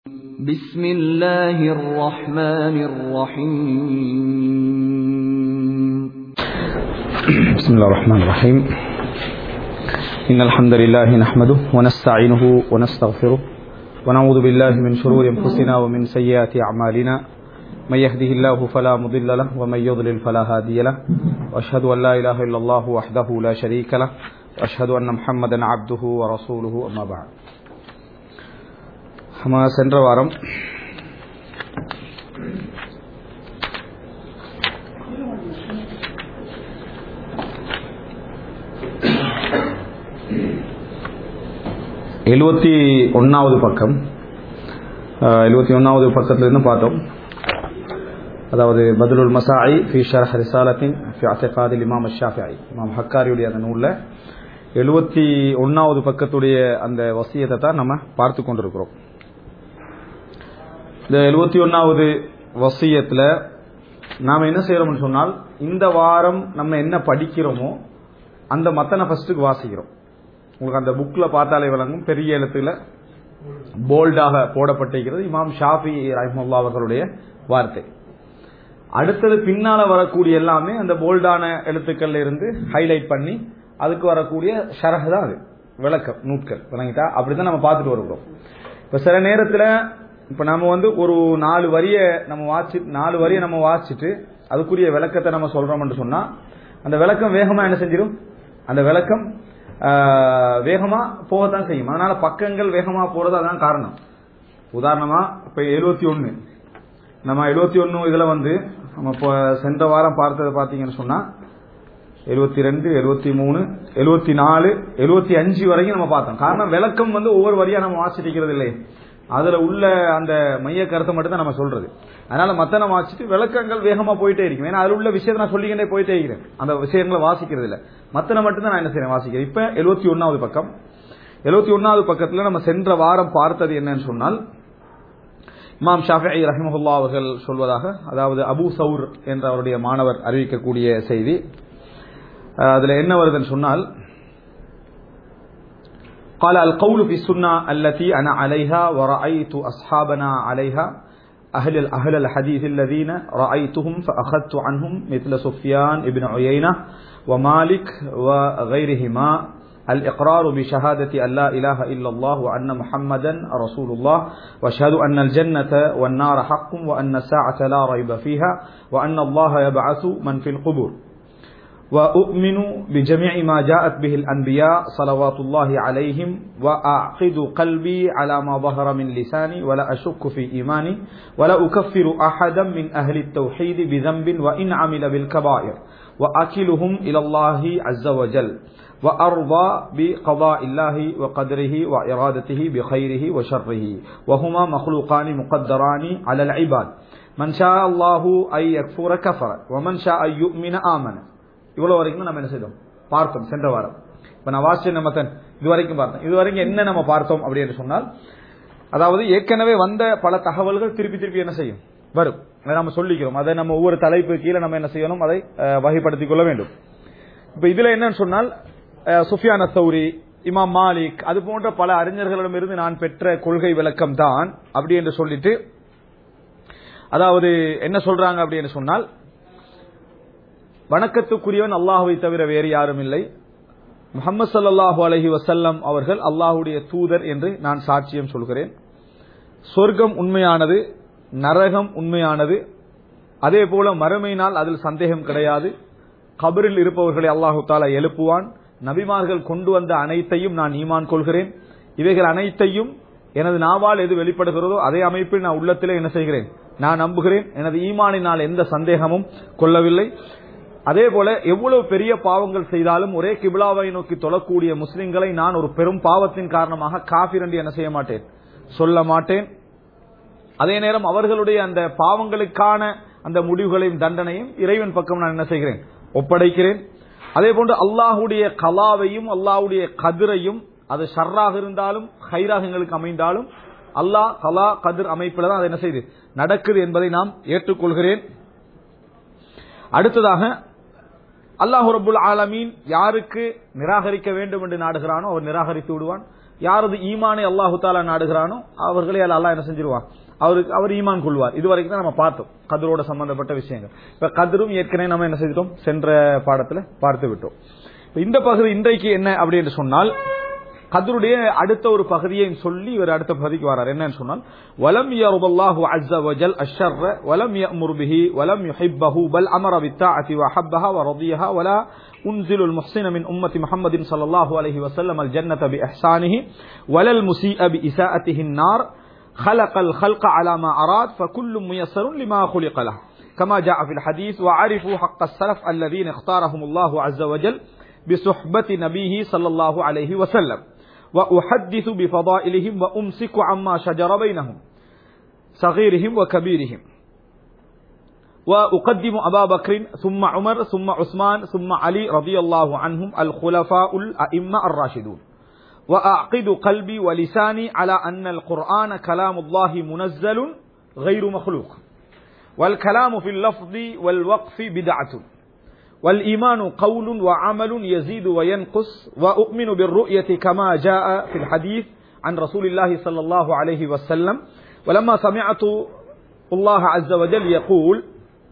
بسم الله الرحمن الرحيم بسم الله الرحمن الرحيم إن الحمد لله نحمده ونستعينه ونستغفره ونعوذ بالله من شرور أنفسنا ومن سيئات أعمالنا من يهده الله فلا مضل له ومن يضلل فلا هادي له وأشهد أن لا إله إلا الله وحده لا شريك له وأشهد أن محمدا عبده ورسوله أما بعد நம்ம சென்ற வாரம் எழுபத்தி ஒன்றாவது பக்கம் எழுபத்தி ஒன்றாவது பக்கத்திலிருந்து பார்த்தோம் அதாவது பதுலுல் மசாயி ஃபி ஷரஹ் ரிசாலத்தின் ஃபி அத்தகாதில் இமாம் ஷாஃபிஐ இமாம் ஹக்காரியுடைய அந்த நூலில் எழுபத்தி ஒன்றாவது பக்கத்துடைய அந்த வசியத்தை தான் நம்ம பார்த்து கொண்டிருக்கிறோம் இந்த எழுபத்தி ஒன்றாவது வசியத்தில் நாம் என்ன செய்யறோம்னு சொன்னால் இந்த வாரம் நம்ம என்ன படிக்கிறோமோ அந்த மத்தனை ஃபர்ஸ்ட்டுக்கு வாசிக்கிறோம் உங்களுக்கு அந்த புக்கில் பார்த்தாலே விளங்கும் பெரிய எழுத்துல போல்டாக போடப்பட்டிருக்கிறது இமாம் ஷாஃபி ரஹமுல்லா அவர்களுடைய வார்த்தை அடுத்தது பின்னால வரக்கூடிய எல்லாமே அந்த போல்டான எழுத்துக்கள்ல இருந்து ஹைலைட் பண்ணி அதுக்கு வரக்கூடிய ஷரஹ் தான் அது விளக்கம் நூட்கள் விளங்கிட்டா அப்படிதான் நம்ம பார்த்துட்டு வருகிறோம் இப்ப சில நேரத்தில் இப்ப நம்ம வந்து ஒரு நாலு வரிய நம்ம வாசி நாலு வரிய நம்ம வாசிச்சுட்டு அதுக்குரிய விளக்கத்தை நம்ம சொல்றோம்னு சொன்னா அந்த விளக்கம் வேகமா என்ன செஞ்சிடும் அந்த விளக்கம் வேகமா போகத்தான் செய்யும் அதனால பக்கங்கள் வேகமா போறது அதான் காரணம் உதாரணமா இப்ப எழுபத்தி ஒன்னு நம்ம எழுபத்தி ஒன்னு இதுல வந்து நம்ம இப்போ சென்ற வாரம் பார்த்ததை பாத்தீங்கன்னு சொன்னா எழுபத்தி ரெண்டு எழுபத்தி மூணு எழுபத்தி நாலு எழுபத்தி அஞ்சு வரைக்கும் நம்ம பார்த்தோம் காரணம் விளக்கம் வந்து ஒவ்வொரு வரியா நம்ம வாசிக்கிறது இல்லை அதுல உள்ள அந்த மைய கருத்தை மட்டும் தான் நம்ம சொல்றது அதனால மத்த நம்ம வாசிட்டு விளக்கங்கள் வேகமா போயிட்டே இருக்கும் ஏன்னா அதுல உள்ள விஷயத்தை நான் சொல்லிக்கிட்டே போயிட்டே இருக்கிறேன் அந்த விஷயங்களை வாசிக்கிறது இல்ல மத்தனை மட்டும் தான் நான் என்ன செய்யறேன் வாசிக்கிறேன் இப்ப எழுபத்தி ஒன்னாவது பக்கம் எழுபத்தி ஒன்னாவது பக்கத்துல நம்ம சென்ற வாரம் பார்த்தது என்னன்னு சொன்னால் இமாம் ஷாஃபி ரஹிமஹுல்லா அவர்கள் சொல்வதாக அதாவது அபு சவுர் என்ற அவருடைய மாணவர் அறிவிக்கக்கூடிய செய்தி அதுல என்ன வருதுன்னு சொன்னால் قال القول في السنة التي أنا عليها ورأيت أصحابنا عليها أهل أهل الحديث الذين رأيتهم فأخذت عنهم مثل سفيان بن عيينة ومالك وغيرهما الإقرار بشهادة أن لا إله إلا الله وأن محمدا رسول الله وأشهد أن الجنة والنار حق وأن الساعة لا ريب فيها وأن الله يبعث من في القبور وأؤمن بجميع ما جاءت به الأنبياء صلوات الله عليهم وأعقد قلبي على ما ظهر من لساني ولا أشك في إيماني ولا أكفر أحدا من أهل التوحيد بذنب وإن عمل بالكبائر وأكلهم إلى الله عز وجل وأرضى بقضاء الله وقدره وإرادته بخيره وشره وهما مخلوقان مقدران على العباد من شاء الله أن يكفر كفر ومن شاء أن يؤمن آمن இவ்வளவு வரைக்கும் நம்ம என்ன செய்தோம் பார்த்தோம் சென்ற வாரம் இப்ப நான் வாசிச்ச நம்மத்தன் இது வரைக்கும் பார்த்தோம் இது வரைக்கும் என்ன நம்ம பார்த்தோம் அப்படின்னு சொன்னால் அதாவது ஏற்கனவே வந்த பல தகவல்கள் திருப்பி திருப்பி என்ன செய்யும் வரும் அதை நம்ம சொல்லிக்கிறோம் அதை நம்ம ஒவ்வொரு தலைப்பு கீழே நம்ம என்ன செய்யணும் அதை வகைப்படுத்திக் கொள்ள வேண்டும் இப்ப இதுல என்னன்னு சொன்னால் சுஃபியான சௌரி இமாம் மாலிக் அது போன்ற பல அறிஞர்களிடமிருந்து நான் பெற்ற கொள்கை விளக்கம் தான் அப்படி என்று சொல்லிட்டு அதாவது என்ன சொல்றாங்க அப்படின்னு சொன்னால் வணக்கத்துக்குரியவன் அல்லாஹுவை தவிர வேறு யாரும் இல்லை முகமது சல்லாஹூ அலஹி வசல்லம் அவர்கள் அல்லாஹுடைய தூதர் என்று நான் சாட்சியம் சொல்கிறேன் சொர்க்கம் உண்மையானது நரகம் உண்மையானது அதே போல மறுமையினால் அதில் சந்தேகம் கிடையாது கபரில் இருப்பவர்களை அல்லாஹு தாலா எழுப்புவான் நபிமார்கள் கொண்டு வந்த அனைத்தையும் நான் ஈமான் கொள்கிறேன் இவைகள் அனைத்தையும் எனது நாவால் எது வெளிப்படுகிறதோ அதே அமைப்பில் நான் உள்ளத்திலே என்ன செய்கிறேன் நான் நம்புகிறேன் எனது ஈமானினால் எந்த சந்தேகமும் கொள்ளவில்லை அதே போல எவ்வளவு பெரிய பாவங்கள் செய்தாலும் ஒரே கிபிலாவை நோக்கி தொழக்கூடிய முஸ்லிம்களை நான் ஒரு பெரும் பாவத்தின் காரணமாக காபிர் என்று என்ன செய்ய மாட்டேன் சொல்ல மாட்டேன் அதே நேரம் அவர்களுடைய அந்த பாவங்களுக்கான அந்த முடிவுகளையும் தண்டனையும் இறைவன் பக்கம் நான் என்ன செய்கிறேன் ஒப்படைக்கிறேன் அதே போன்று அல்லாஹுடைய கலாவையும் அல்லாஹுடைய கதிரையும் அது ஷர்ராக இருந்தாலும் ஹைராக எங்களுக்கு அமைந்தாலும் அல்லாஹ் கலா கதிர் அமைப்பில் தான் அது என்ன செய்து நடக்குது என்பதை நாம் ஏற்றுக்கொள்கிறேன் அடுத்ததாக அல்லாஹு ரபுல் ஆலமீன் யாருக்கு நிராகரிக்க வேண்டும் என்று நாடுகிறானோ அவர் நிராகரித்து விடுவான் யாரது ஈமானை அல்லாஹு தாலா நாடுகிறானோ அவர்களே அல்லாஹ் என்ன செஞ்சிருவான் அவருக்கு அவர் ஈமான் கொள்வார் இது வரைக்கும் தான் நம்ம பார்த்தோம் கதிரோட சம்பந்தப்பட்ட விஷயங்கள் இப்ப கதிரும் ஏற்கனவே நம்ம என்ன செய்துட்டோம் சென்ற பாடத்துல பார்த்து விட்டோம் இப்ப இந்த பகுதி இன்றைக்கு என்ன அப்படி என்று சொன்னால் கதருடைய அடுத்த ஒரு பகுதியை சொல்லி இவர் அடுத்த பகுதிக்கு வரார் என்னன்னு சொன்னால் வலம் யர்தல்லாஹு அஸ்ஸ வஜல் அஷ்ஷர்ர வலம் யஅமுர் பிஹி வலம் யுஹிப்பஹு பல் அமர பித்தாஅதி வஹப்பஹா வரதியஹா வலா أنزل المحسن من أمة محمد صلى الله عليه وسلم الجنة بإحسانه ولا المسيء بإساءته النار خلق الخلق على ما أراد فكل ميسر لما خلق له كما جاء في الحديث وعرفوا حق السلف الذين اختارهم الله عز وجل بصحبة نبيه صلى الله عليه وسلم وأحدث بفضائلهم وأمسك عما شجر بينهم صغيرهم وكبيرهم وأقدم أبا بكر ثم عمر ثم عثمان ثم علي رضي الله عنهم الخلفاء الأئمة الراشدون وأعقد قلبي ولساني على أن القرآن كلام الله منزل غير مخلوق والكلام في اللفظ والوقف بدعة والإيمان قول وعمل يزيد وينقص وأؤمن بالرؤية كما جاء في الحديث عن رسول الله صلى الله عليه وسلم ولما سمعت الله عز وجل يقول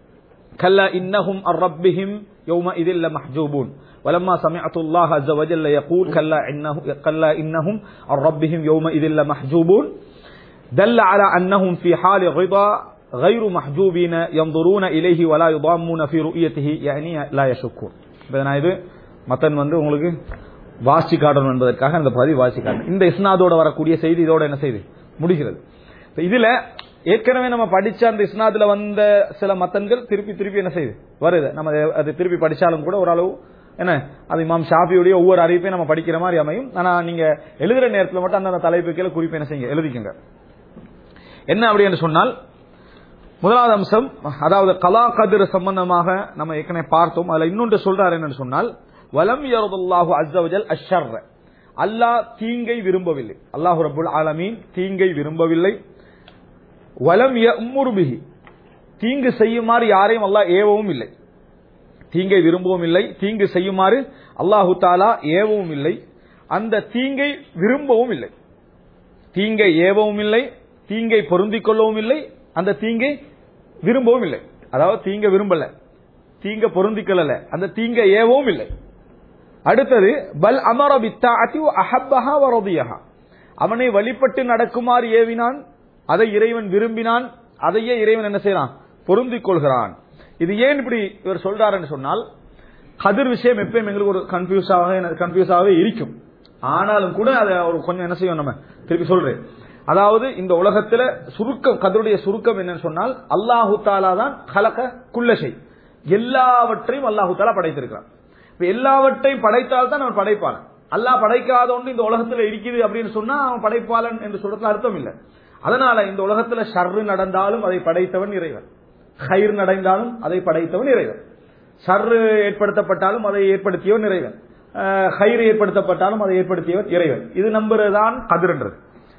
كلا إنهم عن ربهم يومئذ لمحجوبون ولما سمعت الله عز وجل يقول كلا إنه كلا إنهم عن ربهم يومئذ لمحجوبون دل على أنهم في حال رضا غير محجوبين ينظرون إليه ولا يضامون في رؤيته يعني لا يشكون இப்ப நான் இது மத்தன் வந்து உங்களுக்கு வாசி காட்டணும் என்பதற்காக இந்த பதிவு வாசி காட்டணும் இந்த இஸ்னாதோட வரக்கூடிய செய்தி இதோட என்ன செய்தி முடிகிறது இப்ப இதுல ஏற்கனவே நம்ம படிச்ச அந்த இஸ்னாதுல வந்த சில மத்தன்கள் திருப்பி திருப்பி என்ன செய்யுது வருது நம்ம அது திருப்பி படிச்சாலும் கூட ஓரளவு என்ன அது இமாம் ஷாஃபியுடைய ஒவ்வொரு அறிவிப்பையும் நம்ம படிக்கிற மாதிரி அமையும் ஆனா நீங்க எழுதுற நேரத்தில் மட்டும் அந்த தலைப்பு கீழே குறிப்பு என்ன செய்யுங்க எழுதிக்கங்க என்ன அப்படி என்று சொன்னால் முதலாவது அம்சம் அதாவது கலா கதிர் சம்பந்தமாக நம்ம ஏற்கனவே பார்த்தோம் அதுல இன்னொன்று சொல்றாரு என்னன்னு சொன்னால் வலம் யரதுல்லாஹு அஸ்ஸவஜல் அஷ்ஷர்ர அல்லாஹ் தீங்கை விரும்பவில்லை அல்லாஹு ரபுல் ஆலமீன் தீங்கை விரும்பவில்லை வலம் யமுருபிஹி தீங்கு செய்யுமாறு யாரையும் அல்லாஹ் ஏவவும் இல்லை தீங்கை விரும்பவும் இல்லை தீங்கு செய்யுமாறு அல்லாஹு தாலா ஏவவும் இல்லை அந்த தீங்கை விரும்பவும் இல்லை தீங்கை ஏவவும் இல்லை தீங்கை பொருந்திக் கொள்ளவும் இல்லை அந்த தீங்கை விரும்பவும் இல்லை அதாவது தீங்க விரும்பல தீங்க பொருந்திக்கொள்ளல அந்த தீங்க ஏவவும் இல்லை அடுத்தது பல் அமர பித்தாத்தி அஹப்பஹா வரதியஹா அவனை வழிபட்டு நடக்குமாறு ஏவினான் அதை இறைவன் விரும்பினான் அதையே இறைவன் என்ன செய்யறான் பொருந்திக் கொள்கிறான் இது ஏன் இப்படி இவர் சொல்றாருன்னு சொன்னால் கதிர் விஷயம் எப்பயும் எங்களுக்கு ஒரு கன்ஃபியூஸாக கன்ஃபியூஸாகவே இருக்கும் ஆனாலும் கூட அதை ஒரு கொஞ்சம் என்ன செய்யும் நம்ம திருப்பி சொல்றேன் அதாவது இந்த உலகத்துல சுருக்கம் கதருடைய சுருக்கம் என்னன்னு சொன்னால் அல்லாஹு தாலா தான் கலக்க குல்லசை எல்லாவற்றையும் அல்லாஹு தாலா படைத்திருக்கிறான் இப்ப எல்லாவற்றையும் படைத்தால் தான் அவன் படைப்பாளன் அல்லாஹ் படைக்காத ஒன்று இந்த உலகத்துல இருக்குது அப்படின்னு சொன்னா அவன் படைப்பாளன் என்று சொல்றதுல அர்த்தம் இல்லை அதனால இந்த உலகத்துல ஷர்ரு நடந்தாலும் அதை படைத்தவன் இறைவன் ஹைர் நடந்தாலும் அதை படைத்தவன் இறைவன் ஷர்ரு ஏற்படுத்தப்பட்டாலும் அதை ஏற்படுத்தியவன் இறைவன் ஹைர் ஏற்படுத்தப்பட்டாலும் அதை ஏற்படுத்தியவன் இறைவன் இது நம்புறதுதான் கதிர்ன்றது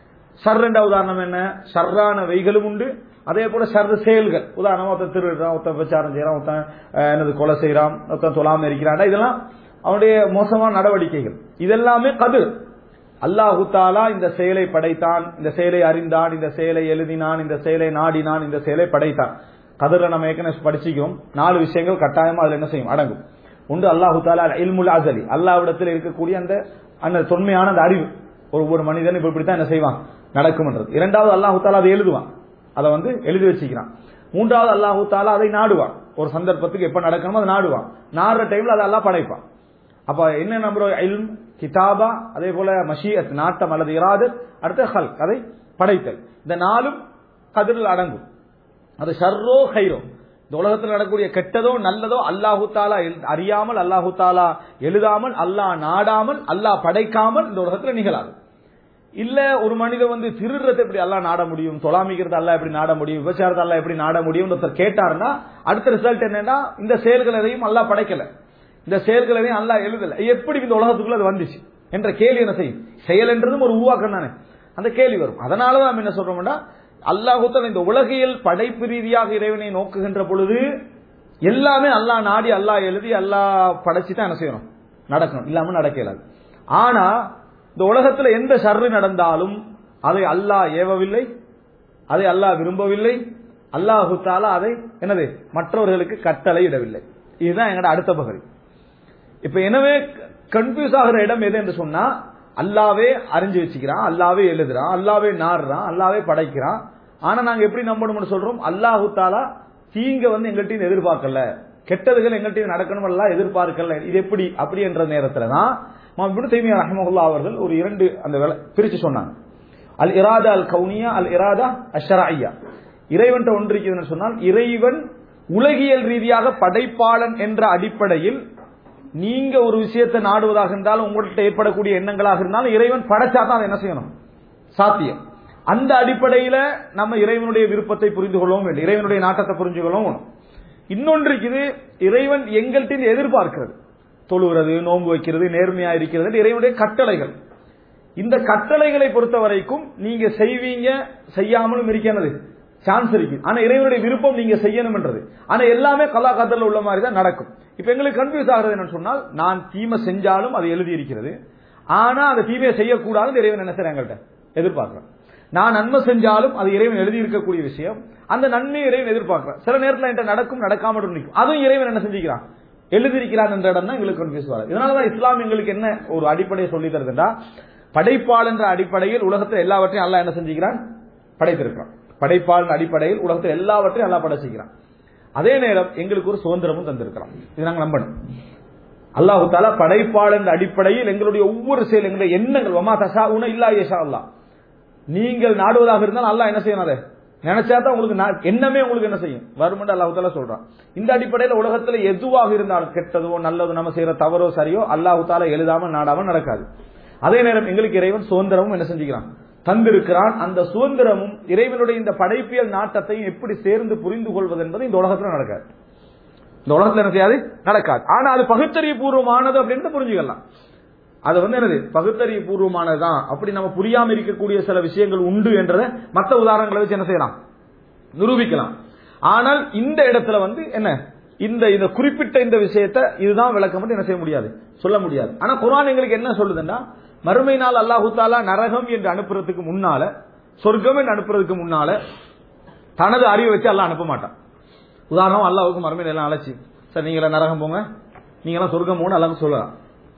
ஷர் என்ற உதாரணம் என்ன ஷர்ரான வைகளும் உண்டு அதே போல ஷர்ரு செயல்கள் உதாரணமா ஒருத்தன் திருடுறான் ஒருத்தன் விசாரம் செய்யறான் ஒருத்தன் என்னது கொலை செய்யறான் ஒருத்தன் தொலாம இருக்கிறான் இதெல்லாம் அவனுடைய மோசமான நடவடிக்கைகள் இதெல்லாமே கதிர் அல்லாஹு தாலா இந்த செயலை படைத்தான் இந்த செயலை அறிந்தான் இந்த செயலை எழுதினான் இந்த செயலை நாடினான் இந்த செயலை படைத்தான் கதிர நம்ம ஏற்கனவே படிச்சுக்கிறோம் நாலு விஷயங்கள் கட்டாயமா அதுல என்ன செய்யும் அடங்கும் உண்டு அல்லாஹு தாலா இல்முல் அசலி அல்லாவிடத்தில் இருக்கக்கூடிய அந்த அந்த தொன்மையான அந்த அறிவு ஒரு ஒரு மனிதன் இப்ப இப்படித்தான் என்ன செய்வான் நடக்கும்ன்றது இரண்டாவது அல்லாஹு தாலா அதை எழுதுவான் அதை வந்து எழுதி வச்சுக்கிறான் மூன்றாவது அல்லாஹு தாலா அதை நாடுவான் ஒரு சந்தர்ப்பத்துக்கு எப்ப நடக்கணுமோ அதை நாடுவான் நாடுற டைம்ல அதை எல்லாம் படைப்பான் அப்ப என்ன நம்புறோம் இல்ம் கிதாபா அதே போல மஷியத் நாட்டம் அல்லது இராது அடுத்த ஹல் அதை படைத்தல் இந்த நாளும் கதிரில் அடங்கும் அது ஷர்ரோ ஹைரோ இந்த உலகத்தில் நடக்கக்கூடிய கெட்டதோ நல்லதோ அல்லாஹு தாலா அறியாமல் அல்லாஹு தாலா எழுதாமல் அல்லாஹ் நாடாமல் அல்லாஹ் படைக்காமல் இந்த உலகத்தில் நிகழாது இல்ல ஒரு மனிதன் வந்து திருடுறதை எப்படி எல்லாம் நாட முடியும் தொலாமிக்கிறது எல்லாம் எப்படி நாட முடியும் விபச்சாரத்தை எல்லாம் எப்படி நாட முடியும் ஒருத்தர் கேட்டாருன்னா அடுத்த ரிசல்ட் என்னன்னா இந்த செயல்கள் எதையும் அல்லா படைக்கல இந்த செயல்கள் எதையும் அல்லா எழுதல எப்படி இந்த உலகத்துக்குள்ள அது வந்துச்சு என்ற கேள்வி என்ன செய்யும் செயல் என்றதும் ஒரு உருவாக்கம் தானே அந்த கேள்வி வரும் அதனாலதான் என்ன சொல்றோம்னா அல்லாஹுத்தன் இந்த உலகியல் படைப்பு ரீதியாக இறைவனை நோக்குகின்ற பொழுது எல்லாமே அல்லாஹ் நாடி அல்லாஹ் எழுதி அல்லாஹ் படைச்சு தான் என்ன செய்யணும் நடக்கணும் இல்லாம நடக்க இயலாது ஆனா இந்த உலகத்துல எந்த ஷர்ரு நடந்தாலும் அதை அல்லாஹ் ஏவவில்லை அதை அல்லாஹ் விரும்பவில்லை அல்லாஹு தாலா அதை என்னது மற்றவர்களுக்கு கட்டளை இடவில்லை இதுதான் எங்களோட அடுத்த பகுதி இப்ப எனவே கன்ஃபியூஸ் ஆகிற இடம் எது என்று சொன்னா அல்லாவே அறிஞ்சு வச்சுக்கிறான் அல்லாவே எழுதுறான் அல்லாவே நாடுறான் அல்லாவே படைக்கிறான் ஆனா நாங்க எப்படி நம்பணும்னு சொல்றோம் அல்லாஹு தாலா தீங்க வந்து எங்கள்கிட்ட எதிர்பார்க்கல கெட்டதுகள் எங்கள்கிட்ட நடக்கணும் எல்லாம் எதிர்பார்க்கல இது எப்படி அப்படி என்ற நேரத்துல தான் இப்னு தைமியா ரஹ்மஹுல்லா அவர்கள் ஒரு இரண்டு அந்த வேலை பிரிச்சு சொன்னாங்க அல் இராதா அல் கவுனியா அல் இராதா அஷராய்யா இறைவன் ஒன்று இருக்குதுன்னு சொன்னால் இறைவன் உலகியல் ரீதியாக படைப்பாளன் என்ற அடிப்படையில் நீங்க ஒரு விஷயத்தை நாடுவதாக இருந்தாலும் உங்கள்கிட்ட ஏற்படக்கூடிய எண்ணங்களாக இருந்தாலும் இறைவன் படைச்சா தான் அதை என்ன செய்யணும் சாத்தியம் அந்த அடிப்படையில நம்ம இறைவனுடைய விருப்பத்தை புரிந்து கொள்ளவும் வேண்டும் இறைவனுடைய நாட்டத்தை புரிஞ்சு கொள்ளவும் வேணும் இன்னொன்று இருக்குது இறைவன் எங்கள்கிட்ட எதிர்பார்க்கிறது தொழுகிறது நோன்பு வைக்கிறது நேர்மையா இருக்கிறது இறைவனுடைய கட்டளைகள் இந்த கட்டளைகளை பொறுத்த வரைக்கும் நீங்க செய்வீங்க செய்யாமலும் இருக்கிறது சான்ஸ் இருக்கு ஆனா இறைவனுடைய விருப்பம் நீங்க செய்யணும் என்றது ஆனா எல்லாமே கலாக்காத்தல உள்ள மாதிரி தான் நடக்கும் இப்ப எங்களுக்கு கன்ஃபியூஸ் ஆகுறது என்னன்னு சொன்னால் நான் தீமை செஞ்சாலும் அது எழுதி இருக்கிறது ஆனா அந்த தீமையை செய்யக்கூடாது இறைவன் என்ன செய்யறாங்க எங்கள்கிட்ட எதிர்பார்க்கிறேன் நான் நன்மை செஞ்சாலும் அது இறைவன் எழுதி இருக்கக்கூடிய விஷயம் அந்த நன்மையை இறைவன் எதிர்பார்க்கிறேன் சில நேரத்தில் என்கிட்ட நடக்கும் நடக்காம நிற்கும் அதுவும் இறைவன் என்ன செஞ்சுக்கிறான் எழுதியிருக்கிறான் என்ற இடம் தான் எங்களுக்கு கன்ஃபியூஸ் வராது இதனாலதான் இஸ்லாம் எங்களுக்கு என்ன ஒரு அடிப்படையை சொல்லி தருதுன்னா படைப்பாள் என்ற அடிப்படையில் உலகத்தில் எல்லாவற்றையும் அல்லாஹ் என்ன செஞ்சுக்கிறான் படைத்திருக்கிறான் படைப்பாள் அடிப்படையில் உலகத்தில் எல்லாவற்றையும் அல்லாஹ் படைச்சிக்கிறான் அதே நேரம் எங்களுக்கு ஒரு சுதந்திரமும் தந்திருக்கிறான் இது நாங்க நம்பணும் அல்லாஹு தாலா படைப்பாள் என்ற அடிப்படையில் எங்களுடைய ஒவ்வொரு செயல் எங்களுடைய எண்ணங்கள் வமா தசா உன இல்லா ஏஷா அல்லா நீங்கள் நாடுவதாக இருந்தால் அல்லாஹ் என்ன செய்யணும் அதை நினைச்சா தான் உங்களுக்கு எண்ணமே உங்களுக்கு என்ன செய்யும் வருமென்று அல்லாஹு தாலா சொல்றான் இந்த அடிப்படையில் உலகத்தில் எதுவாக இருந்தாலும் கெட்டதோ நல்லதோ நம்ம செய்யற தவறோ சரியோ அல்லாஹு தாலா எழுதாம நாடாம நடக்காது அதே நேரம் எங்களுக்கு இறைவன் சுதந்திரமும் என்ன செஞ்சுக்கிறான் தந்திருக்கிறான் அந்த சுதந்திரமும் இறைவனுடைய இந்த படைப்பியல் நாட்டத்தையும் எப்படி சேர்ந்து புரிந்து கொள்வது என்பது இந்த உலகத்தில் நடக்காது இந்த உலகத்தில் என்ன செய்யாது நடக்காது ஆனா அது பகுத்தறிவு பூர்வமானது அப்படின்னு புரிஞ்சுக்கலாம் அது வந்து என்னது பகுத்தறிவு பூர்வமானதுதான் அப்படி நம்ம புரியாம இருக்கக்கூடிய சில விஷயங்கள் உண்டு என்றதை மற்ற உதாரணங்களை வச்சு என்ன செய்யலாம் நிரூபிக்கலாம் ஆனால் இந்த இடத்துல வந்து என்ன இந்த இந்த குறிப்பிட்ட இந்த விஷயத்தை இதுதான் விளக்கம் மட்டும் என்ன செய்ய முடியாது சொல்ல முடியாது ஆனா குரான் எங்களுக்கு என்ன சொல்லுதுன்னா மறுமை நாள் அல்லாஹு தாலா நரகம் என்று அனுப்புறதுக்கு முன்னால சொர்க்கம் என்று அனுப்புறதுக்கு முன்னால தனது அறிவை வச்சு அல்லாஹ் அனுப்ப மாட்டான் உதாரணம் அல்லாவுக்கு மறுமையில எல்லாம் அழைச்சி சார் நீங்கள நரகம் போங்க நீங்களாம் சொர்க்கம் போகணும் அல்லாஹ் சொல்லலாம்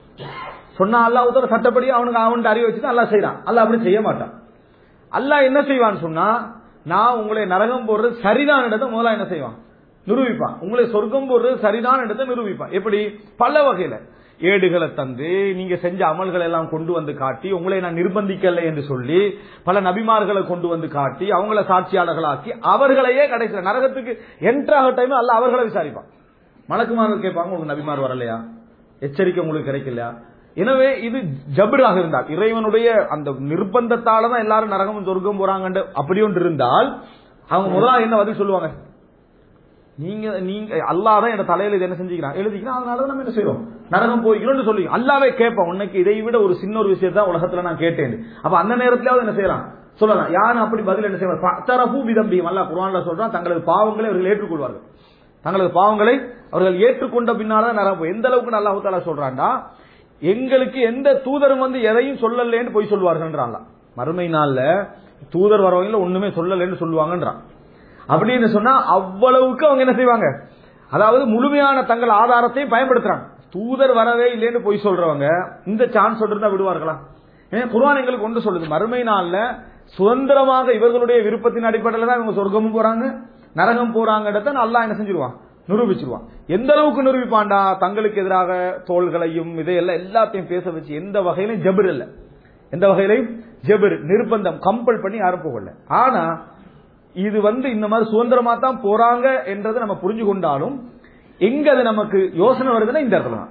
சொன்னா அல்லாஹ் உத்தர சட்டப்படி அவனுக்கு அவன் அறிவை வச்சு தான் அல்லாஹ் செய்யறான் அல்லாஹ் அப்படி செய்ய மாட்டான் அல்லாஹ் என்ன செய்வான்னு சொன்னா நான் உங்களை நரகம் போடுறது சரிதான் இடத்தை முதல்ல என்ன செய்வான் நிரூபிப்பான் உங்களை சொர்க்கம் போடுறது சரிதான் இடத்தை நிரூபிப்பான் எப்படி பல வகையில ஏடுகளை தந்து நீங்க செஞ்ச அமல்களை எல்லாம் கொண்டு வந்து காட்டி உங்களை நான் நிர்பந்திக்கல என்று சொல்லி பல நபிமார்களை கொண்டு வந்து காட்டி அவங்கள சாட்சியாளர்களாக்கி அவர்களையே கடைசியில் நரகத்துக்கு என்ட்ராக டைம் அல்ல அவர்களை விசாரிப்பான் மலக்குமார்கள் கேட்பாங்க உங்களுக்கு நபிமார் வரலையா எச்சரிக்கை உங்களுக்கு கிடைக்கலையா எனவே இது ஜபராக இருந்தால் இறைவனுடைய அந்த நிர்பந்தத்தால தான் எல்லாரும் நரகம் சொர்க்கம் போறாங்க அப்படி ஒன்று இருந்தால் அவங்க முதல்ல என்ன பதில் சொல்லுவாங்க நீங்க நீங்க அல்லாதான் என் தலையில இது என்ன செஞ்சுக்கிறான் எழுதிக்கிறான் அதனால நம்ம என்ன செய்யறோம் நரகம் போய்க்கிறோம்னு சொல்லி அல்லாவே கேட்போம் உனக்கு இதை விட ஒரு சின்ன ஒரு விஷயத்தான் உலகத்துல நான் கேட்டேன் அப்ப அந்த நேரத்திலாவது என்ன செய்யலாம் சொல்லலாம் யாரும் அப்படி பதில் என்ன செய்வார் தரப்பு விதம்பியும் அல்ல குரான்ல சொல்றான் தங்களது பாவங்களை அவர்கள் ஏற்றுக்கொள்வார்கள் தங்களது பாவங்களை அவர்கள் ஏற்றுக்கொண்ட பின்னால்தான் நரகம் எந்த அளவுக்கு அல்லாஹு தாலா சொல்றான்டா எங்களுக்கு எந்த தூதரும் வந்து எதையும் சொல்லலன்னு போய் சொல்வார்கள்ன்றான் மறுமை நாள்ல தூதர் வரவங்கள ஒண்ணுமே சொல்லலன்னு சொல்லுவாங்கன்றான் அப்படின்னு சொன்னா அவ்வளவுக்கு அவங்க என்ன செய்வாங்க அதாவது முழுமையான தங்கள் ஆதாரத்தையும் பயன்படுத்துறாங்க தூதர் வரவே இல்லைன்னு போய் சொல்றவங்க இந்த சான்ஸ் சொல்றதா விடுவார்களா ஏன் குர்ஆன் எங்களுக்கு ஒன்று சொல்லுது மறுமை நாள்ல சுதந்திரமாக இவர்களுடைய விருப்பத்தின் அடிப்படையில் தான் இவங்க சொர்க்கமும் போறாங்க நரகம் போறாங்கன்றத அல்லாஹ் என்ன செஞ்சிருவான் நிரூபிச்சிருவான் எந்த அளவுக்கு நிரூபிப்பான்டா தங்களுக்கு எதிராக தோள்களையும் இதையெல்லாம் எல்லாத்தையும் பேச வச்சு எந்த வகையிலும் ஜபர் இல்ல எந்த வகையிலையும் ஜபர் நிர்பந்தம் கம்பல் பண்ணி யாரும் போகல ஆனா இது வந்து இந்த மாதிரி சுதந்திரமா தான் போறாங்க என்றதை நம்ம புரிஞ்சு கொண்டாலும் எங்க அது நமக்கு யோசனை வருதுன்னா இந்த இடத்துல தான்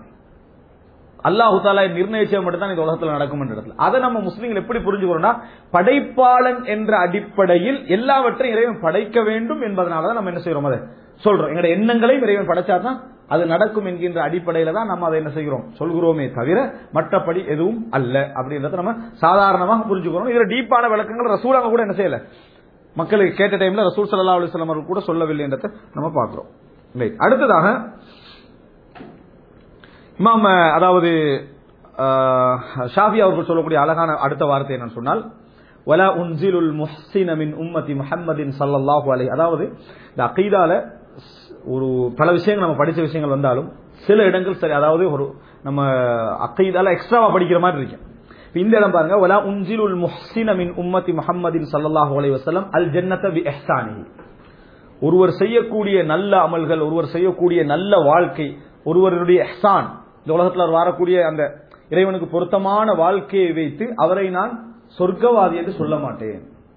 அல்லாஹு தாலா நிர்ணயிச்ச மட்டும் தான் இந்த உலகத்துல நடக்கும் என்ற இடத்துல அதை நம்ம முஸ்லீம்கள் எப்படி புரிஞ்சுக்கிறோம்னா படைப்பாளன் என்ற அடிப்படையில் எல்லாவற்றையும் இறைவன் படைக்க வேண்டும் என்பதனாலதான் நம்ம என்ன செய்யறோம் அதை சொல்றோம் எங்களுடைய எண்ணங்களையும் இறைவன் படைச்சாதான் அது நடக்கும் என்கின்ற அடிப்படையில தான் நம்ம அதை என்ன செய்கிறோம் சொல்கிறோமே தவிர மற்றபடி எதுவும் அல்ல அப்படின்றத நம்ம சாதாரணமாக புரிஞ்சுக்கிறோம் இதுல டீப்பான விளக்கங்கள் ரசூலாங்க கூட என்ன செய்யல மக்களுக்கு கேட்ட டைம்ல ரசூல் சல்லா அலுவலம் அவர்கள் கூட சொல்லவில்லை என்றதை நம்ம பார்க்கிறோம் ரைட் அடுத்ததாக இமாம் அதாவது ஷாஃபி அவர்கள் சொல்லக்கூடிய அழகான அடுத்த வார்த்தை என்னன்னு சொன்னால் வலா உன்சிலுல் முஹ்சின மின் உம்மதி முஹம்மதின் ஸல்லல்லாஹு அலைஹி அதாவது இந்த அகீதால ஒரு பல விஷயங்கள் நம்ம படிச்ச விஷயங்கள் வந்தாலும் சில இடங்கள் சரி அதாவது ஒரு நம்ம அகீதால எக்ஸ்ட்ராவா படிக்கிற மாதிரி இருக்கு இப்ப இந்த இடம் பாருங்க வலா உன்சிலுல் முஹ்சின மின் உம்மதி முஹம்மதின் ஸல்லல்லாஹு அலைஹி வஸல்லம் அல் ஜன்னத பி இஹ்சானிஹி ஒருவர் செய்யக்கூடிய நல்ல அமல்கள் ஒருவர் செய்யக்கூடிய நல்ல வாழ்க்கை ஒருவருடைய எஹ்சான் இந்த உலகத்தில் அவர் வாரக்கூடிய அந்த இறைவனுக்கு பொருத்தமான வாழ்க்கையை வைத்து அவரை நான் சொர்க்கவாதி என்று சொல்ல மாட்டேன்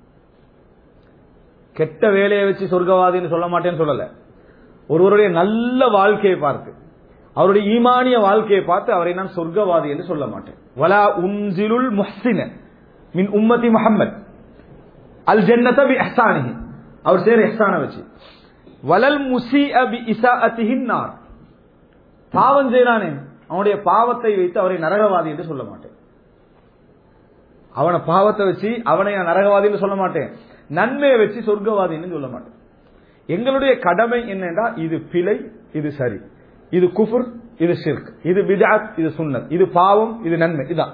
கெட்ட வேலையை வச்சு சொர்க்கவாதி என்று சொல்ல மாட்டேன்னு சொல்லல ஒருவருடைய நல்ல வாழ்க்கையை பார்த்து அவருடைய ஈமானிய வாழ்க்கையை பார்த்து அவரை நான் சொர்க்கவாதி என்று சொல்ல மாட்டேன் வலா உன்சிலுல் முஹ்சின மின் உம்மதி முஹம்மத் அல் ஜன்னத பி இஹ்சானிஹி அவர் செய்யற இஹ்சான வச்சு வலல் முஸீஅ பி இஸாஅத்திஹின் நார் பாவம் செய்யறானே அவனுடைய பாவத்தை வைத்து அவரை நரகவாதி என்று சொல்ல மாட்டேன் அவன பாவத்தை வச்சு அவனை நான் நரகவாதி என்று சொல்ல மாட்டேன் நன்மையை வச்சு சொர்க்கவாதி என்று சொல்ல மாட்டேன் எங்களுடைய கடமை என்னன்னா இது பிழை இது சரி இது குஃபுர் இது ஷிர்க் இது பிஜாத் இது சுன்னத் இது பாவம் இது நன்மை இதான்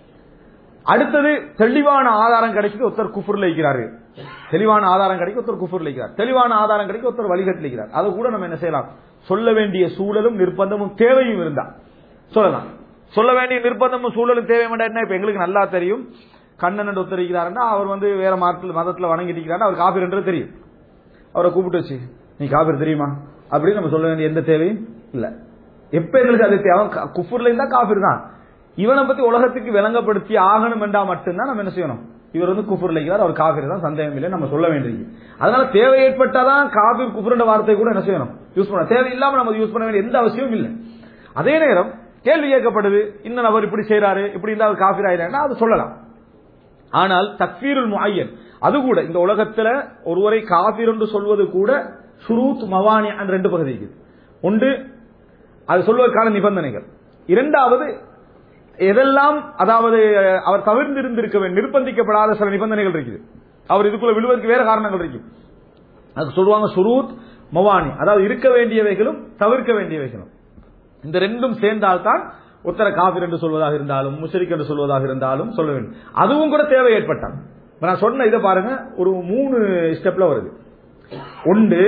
அடுத்தது தெளிவான ஆதாரம் கிடைக்குது ஒருத்தர் குஃபுர்ல இருக்கிறாரு தெளிவான ஆதாரம் கிடைக்கும் ஒருத்தர் குஃபுர்ல இருக்கிறார் தெளிவான ஆதாரம் கிடைக்கும் ஒருத்தர் வழிகட்டில் இருக்கிறார் அதை கூட நம்ம என்ன செய்யலாம் சொல்ல வேண்டிய சூழலும் நிர்பந்தமும் தேவையும் இருந்தா சொல்லலாம் சொல்ல வேண்டிய நிர்பந்தமும் சூழலும் தேவை என்ன இப்ப எங்களுக்கு நல்லா தெரியும் கண்ணன் என்று ஒருத்தர் இருக்கிறாருன்னா அவர் வந்து வேற மார்க்கில் மதத்துல வணங்கிட்டு இருக்கிறாரு அவர் காபீர் என்று தெரியும் அவரை கூப்பிட்டு வச்சு நீ காபீர் தெரியுமா அப்படின்னு நம்ம சொல்ல வேண்டிய எந்த தேவையும் இல்ல எப்ப எங்களுக்கு அது தேவை குஃபுர்ல இருந்தா காபீர் தான் இவனை பத்தி உலகத்துக்கு விளங்கப்படுத்தி ஆகணும் என்றா மட்டும்தான் நம்ம என்ன செய்யணும் இவர் வந்து குஃபுர்ல இருக்கிறார் அவர் காபீர் தான் சந்தேகம் இல்லை நம்ம சொல்ல வேண்டியது அதனால தேவை ஏற்பட்டாதான் காபீர் குஃபுர்ன்ற வார்த்தை கூட என்ன செய்யணும் யூஸ் பண்ண தேவை இல்லாம நம்ம யூஸ் பண்ண வேண்டிய எந்த அவசியமும் இல்லை அதே நேரம் கேள்வி கேட்கப்படுது இன்னும் அவர் இப்படி செய்யறாரு இப்படி இருந்தா அவர் காபீர் ஆயிடுறாருன்னா அது சொல்லலாம் ஆனால் தக்பீருல் முஐயன் அது கூட இந்த உலகத்துல ஒருவரை காபீர் என்று சொல்வது கூட சுரூத் மவானி அந்த ரெண்டு பகுதி இருக்குது ஒன்று அது சொல்வதற்கான நிபந்தனைகள் இரண்டாவது எதெல்லாம் அதாவது அவர் தவிர்ந்திருந்திருக்க வேண்டும் நிர்பந்திக்கப்படாத சில நிபந்தனைகள் இருக்குது அவர் இதுக்குள்ள விழுவதற்கு வேற காரணங்கள் இருக்கு அது சொல்லுவாங்க சுரூத் மவானி அதாவது இருக்க வேண்டியவைகளும் தவிர்க்க வேண்டியவைகளும் இந்த ரெண்டும் சேர்ந்தால்தான் உத்தர காபிர் என்று சொல்வதாக இருந்தாலும் முஷரிக் என்று சொல்வதாக இருந்தாலும் சொல்ல வேண்டும் அதுவும் கூட தேவை ஏற்பட்டால் நான் சொன்ன இதை பாருங்க ஒரு மூணு ஸ்டெப்ல வருது ஒன்று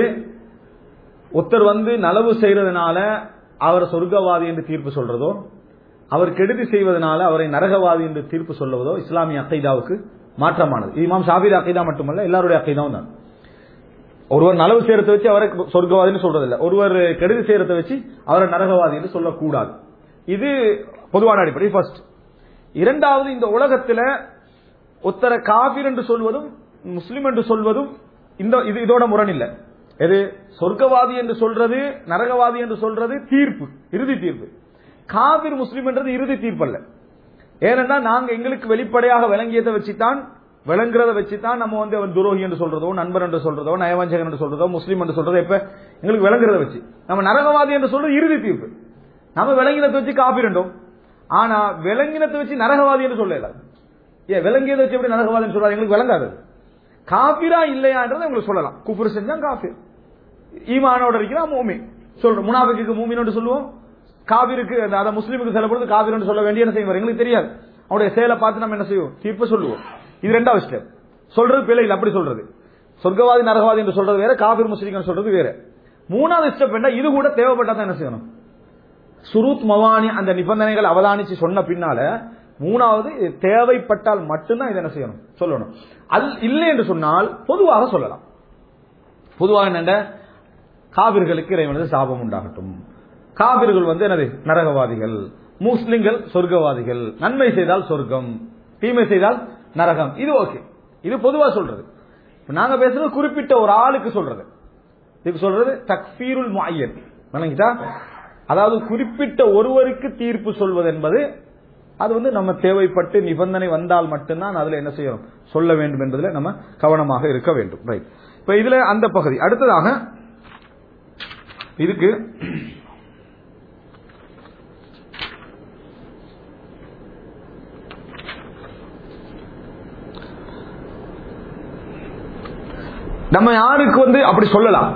ஒருத்தர் வந்து நலவு செய்யறதுனால அவர் சொர்க்கவாதி என்று தீர்ப்பு சொல்றதோ அவர் கெடுதி செய்வதனால அவரை நரகவாதி என்று தீர்ப்பு சொல்லுவதோ இஸ்லாமிய அக்கைதாவுக்கு மாற்றமானது இமாம் ஷாபிர் அக்கைதா மட்டுமல்ல எல்லாருடைய அக்கைதாவும் தான் ஒருவர் நலவு செய்யறத வச்சு அவரை சொர்க்கவாதின்னு சொல்றது இல்ல ஒருவர் கெடுதி செய்யறத வச்சு அவரை நரகவாதி என்று சொல்லக்கூடாது இது பொதுவான அடிப்படை ஃபர்ஸ்ட் இரண்டாவது இந்த உலகத்துல ஒத்தர காபிர் என்று சொல்வதும் முஸ்லிம் என்று சொல்வதும் இந்த இது இதோட முரண் இல்ல எது சொர்க்கவாதி என்று சொல்றது நரகவாதி என்று சொல்றது தீர்ப்பு இறுதி தீர்ப்பு காபிர் முஸ்லிம் என்றது இறுதி தீர்ப்பு அல்ல ஏனென்றா நாங்க எங்களுக்கு வெளிப்படையாக விளங்கியதை வச்சுதான் விளங்குறத வச்சுதான் நம்ம வந்து அவன் துரோகி என்று சொல்றதோ நண்பர் என்று சொல்றதோ நயவஞ்சகன் என்று சொல்றதோ முஸ்லீம் என்று சொல்றதோ இப்ப எங்களுக்கு விளங்குறத வச்சு நம்ம நரகவாதி என்று சொல்றது இறுதி தீர்ப்பு நம்ம விளங்கினத்தை வச்சு காப்பிரண்டோம் ஆனா விளங்கினத்தை வச்சு நரகவாதி என்று சொல்லல ஏன் விளங்கியதை வச்சு எப்படி நரகவாதி சொல்றாரு எங்களுக்கு விளங்காது காபிரா இல்லையான்றதை உங்களுக்கு சொல்லலாம் குஃபுர் செஞ்சா காபிர் ஈமானோட இருக்கிறா மூமி சொல்றோம் முனாஃபிக்கு மூமின்னு சொல்லுவோம் காபிருக்கு அதாவது முஸ்லீமுக்கு சில பொழுது காபிர் சொல்ல வேண்டிய என்ன செய்வோம் எங்களுக்கு தெரியாது அவருடைய செயலை பார்த்து நம்ம என்ன செய்வோம் தீர்ப்பு சொல்லுவோம் இது ரெண்டாவது ஸ்டெப் சொல்றது பிழை இல்லை அப்படி சொல்றது சொர்க்கவாதி நரகவாதி என்று சொல்றது வேற காபிர் முஸ்லீம் சொல்றது வேற மூணாவது ஸ்டெப் என்ன இது கூட தேவைப்பட்டா தான் என்ன செய்யணும் சுருத் மவானி அந்த நிபந்தனைகள் அவதானிச்சு சொன்ன பின்னால மூணாவது தேவைப்பட்டால் மட்டும்தான் இதை என்ன செய்யணும் சொல்லணும் அது இல்லை என்று சொன்னால் பொதுவாக சொல்லலாம் பொதுவாக என்ன காவிர்களுக்கு இறைவனது சாபம் உண்டாகட்டும் காவிர்கள் வந்து என்னது நரகவாதிகள் முஸ்லிம்கள் சொர்க்கவாதிகள் நன்மை செய்தால் சொர்க்கம் தீமை செய்தால் நரகம் இது ஓகே இது பொதுவா சொல்றது நாங்க பேசுறது குறிப்பிட்ட ஒரு ஆளுக்கு சொல்றது இதுக்கு சொல்றது தக்பீருல் முஐயன் வணங்கிட்டா அதாவது குறிப்பிட்ட ஒருவருக்கு தீர்ப்பு சொல்வது என்பது அது வந்து நம்ம தேவைப்பட்டு நிபந்தனை வந்தால் மட்டும்தான் அதுல என்ன செய்யணும் சொல்ல வேண்டும் என்பதுல நம்ம கவனமாக இருக்க வேண்டும் ரைட் இப்ப இதுல அந்த பகுதி அடுத்ததாக இதுக்கு நம்ம யாருக்கு வந்து அப்படி சொல்லலாம்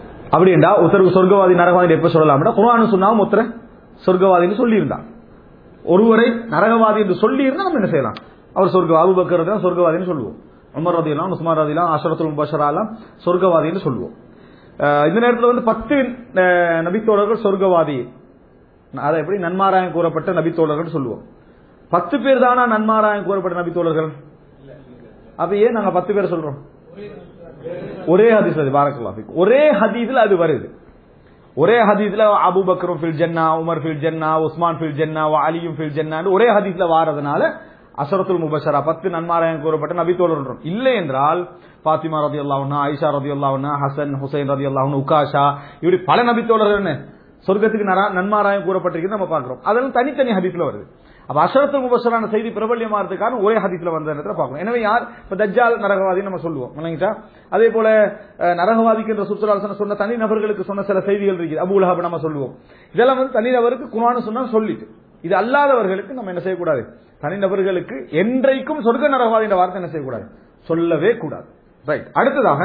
அப்படின்டா ஒருத்தருக்கு சொர்க்கவாதி நரகவாதி எப்ப சொல்லலாம் குரான் சொன்னாலும் ஒருத்தர சொர்க்கவாதின்னு சொல்லியிருந்தான் ஒருவரை நரகவாதி என்று சொல்லி இருந்தா நம்ம என்ன செய்யலாம் அவர் சொர்க்க அபுபக்கர் தான் சொர்க்கவாதின்னு சொல்லுவோம் உமர் ரதியெல்லாம் உஸ்மான் ரதியெல்லாம் அஷரத்துல் முபஷராலாம் சொர்க்கவாதின்னு சொல்லுவோம் அஹ் இந்த நேரத்தில் வந்து பத்து அஹ், நபித்தோழர்கள் சொர்க்கவாதி அதை எப்படி நன்மாராயம் கூறப்பட்ட நபித்தோழர்கள் சொல்லுவோம் பத்து பேர் தானா நன்மாராயம் கூறப்பட்ட நபித்தோழர்கள் அப்ப ஏன் நாங்க பத்து பேர் சொல்றோம் ஒரே ஹதீஸ் அது பாரக்கல்லாஃபிக் ஒரே ஹதீஸ்ல அது வருது ஒரே ஹதீஸ்ல அபூபக்கரும் ஃபில் ஜன்னா உமர் ஃபில் ஜன்னா உஸ்மான் ஃபில் ஜன்னா வ அலியும் ஃபில் ஜன்னான்னு ஒரே ஹதீஸ்ல வாரதுனால அசரத்துல் முபஷரா பத்து நன்மாராயம் கூறப்பட்ட நபித்தோழர் இல்லை என்றால் பாத்திமா ரதி அல்லாவுனா ஐஷா ரதி அல்லாவுனா ஹசன் ஹுசைன் ரதி அல்லாவுன் உகாஷா இப்படி பல நபித்தோழர்கள் என்ன சொர்க்கத்துக்கு நரா- நன்மாராயம் கூறப்பட்டிருக்கு நம்ம பார்க்கிறோம் அதெல்லாம் தனித்தனி ஹதீஸ்ல வருது அப்ப அஷரத்துல் முபஷரான செய்தி பிரபல்யமாறதுக்கான ஒரே ஹதீஸ்ல வந்த இடத்துல பார்க்கணும் எனவே யார் இப்ப தஜ்ஜால் நரகவாதி நம்ம சொல்லுவோம் இல்லைங்களா அதே போல அஹ், நரகவாதிக்கு என்ற சுற்றுலாசன சொன்ன தனி நபர்களுக்கு சொன்ன சில செய்திகள் இருக்குது அபு உலஹப் நம்ம சொல்லுவோம் இதெல்லாம் வந்து தனி நபருக்கு குரான் சொன்னா சொல்லிட்டு இது அல்லாதவர்களுக்கு நம்ம என்ன செய்யக்கூடாது தனிநபர்களுக்கு என்றைக்கும் சொர்க்க நரகவாதி என்ற வார்த்தை என்ன செய்யக்கூடாது சொல்லவே கூடாது ரைட் அடுத்ததாக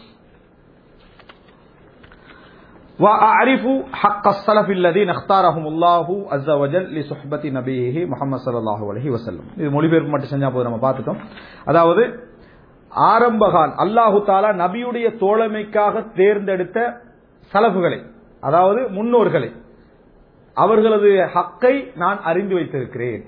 وأعرف حق السلف الذين اختارهم الله عز وجل لصحبة نبيه محمد صلى الله عليه وسلم இது மொழிபெயர்ப்பு மட்டும் செஞ்சா போதும் நம்ம பார்த்துட்டோம் அதாவது ஆரம்பகால் அல்லாஹு தாலா நபியுடைய தோழமைக்காக தேர்ந்தெடுத்த சலஃபுகளை அதாவது முன்னோர்களை அவர்களது ஹக்கை நான் அறிந்து வைத்திருக்கிறேன்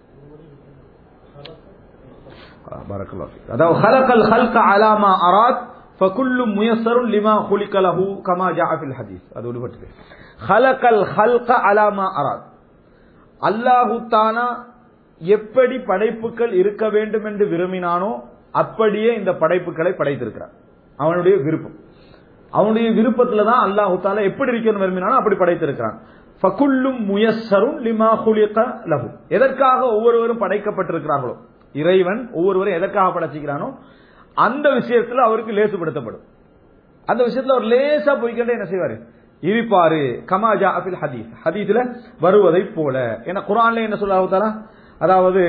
பரக்கல்லாஹ் ஃபீக். அதாவது ஹலக்கல் ஹல்க அலாமா அராத் ஃபகுல்லு முயஸ்ஸருன் லிமா ஹுலிக லஹு கமா ஜாஅ ஃபில் ஹதீஸ் அது விடுபட்டது ஹலக்கல் ஹல்க அலாமா அராத் அல்லாஹு தானா எப்படி படைப்புகள் இருக்க வேண்டும் என்று விரும்பினானோ அப்படியே இந்த படைப்புகளை படைத்திருக்கிறார் அவனுடைய விருப்பம் அவனுடைய விருப்பத்துல தான் அல்லாஹு தாலா எப்படி இருக்கணும் விரும்பினானோ அப்படி படைத்திருக்கிறான் ஃபகுல்லும் முயஸ்ஸருன் லிமா ஹுலிக லஹு எதற்காக ஒவ்வொருவரும் படைக்கப்பட்டிருக்கிறார்களோ இறைவன் ஒவ்வொருவரும் எதற்காக படைச்சிக்கிறானோ அந்த விஷயத்துல அவருக்கு லேசுபடுத்தப்படும் அந்த விஷயத்துல அவர் லேசா போய்க்கிட்டே என்ன செய்வாரு இருப்பாரு கமாஜா அபில் ஹதீஸ் ஹதீஸ்ல வருவதை போல ஏன்னா குரான்ல என்ன சொல்ல தாரா அதாவது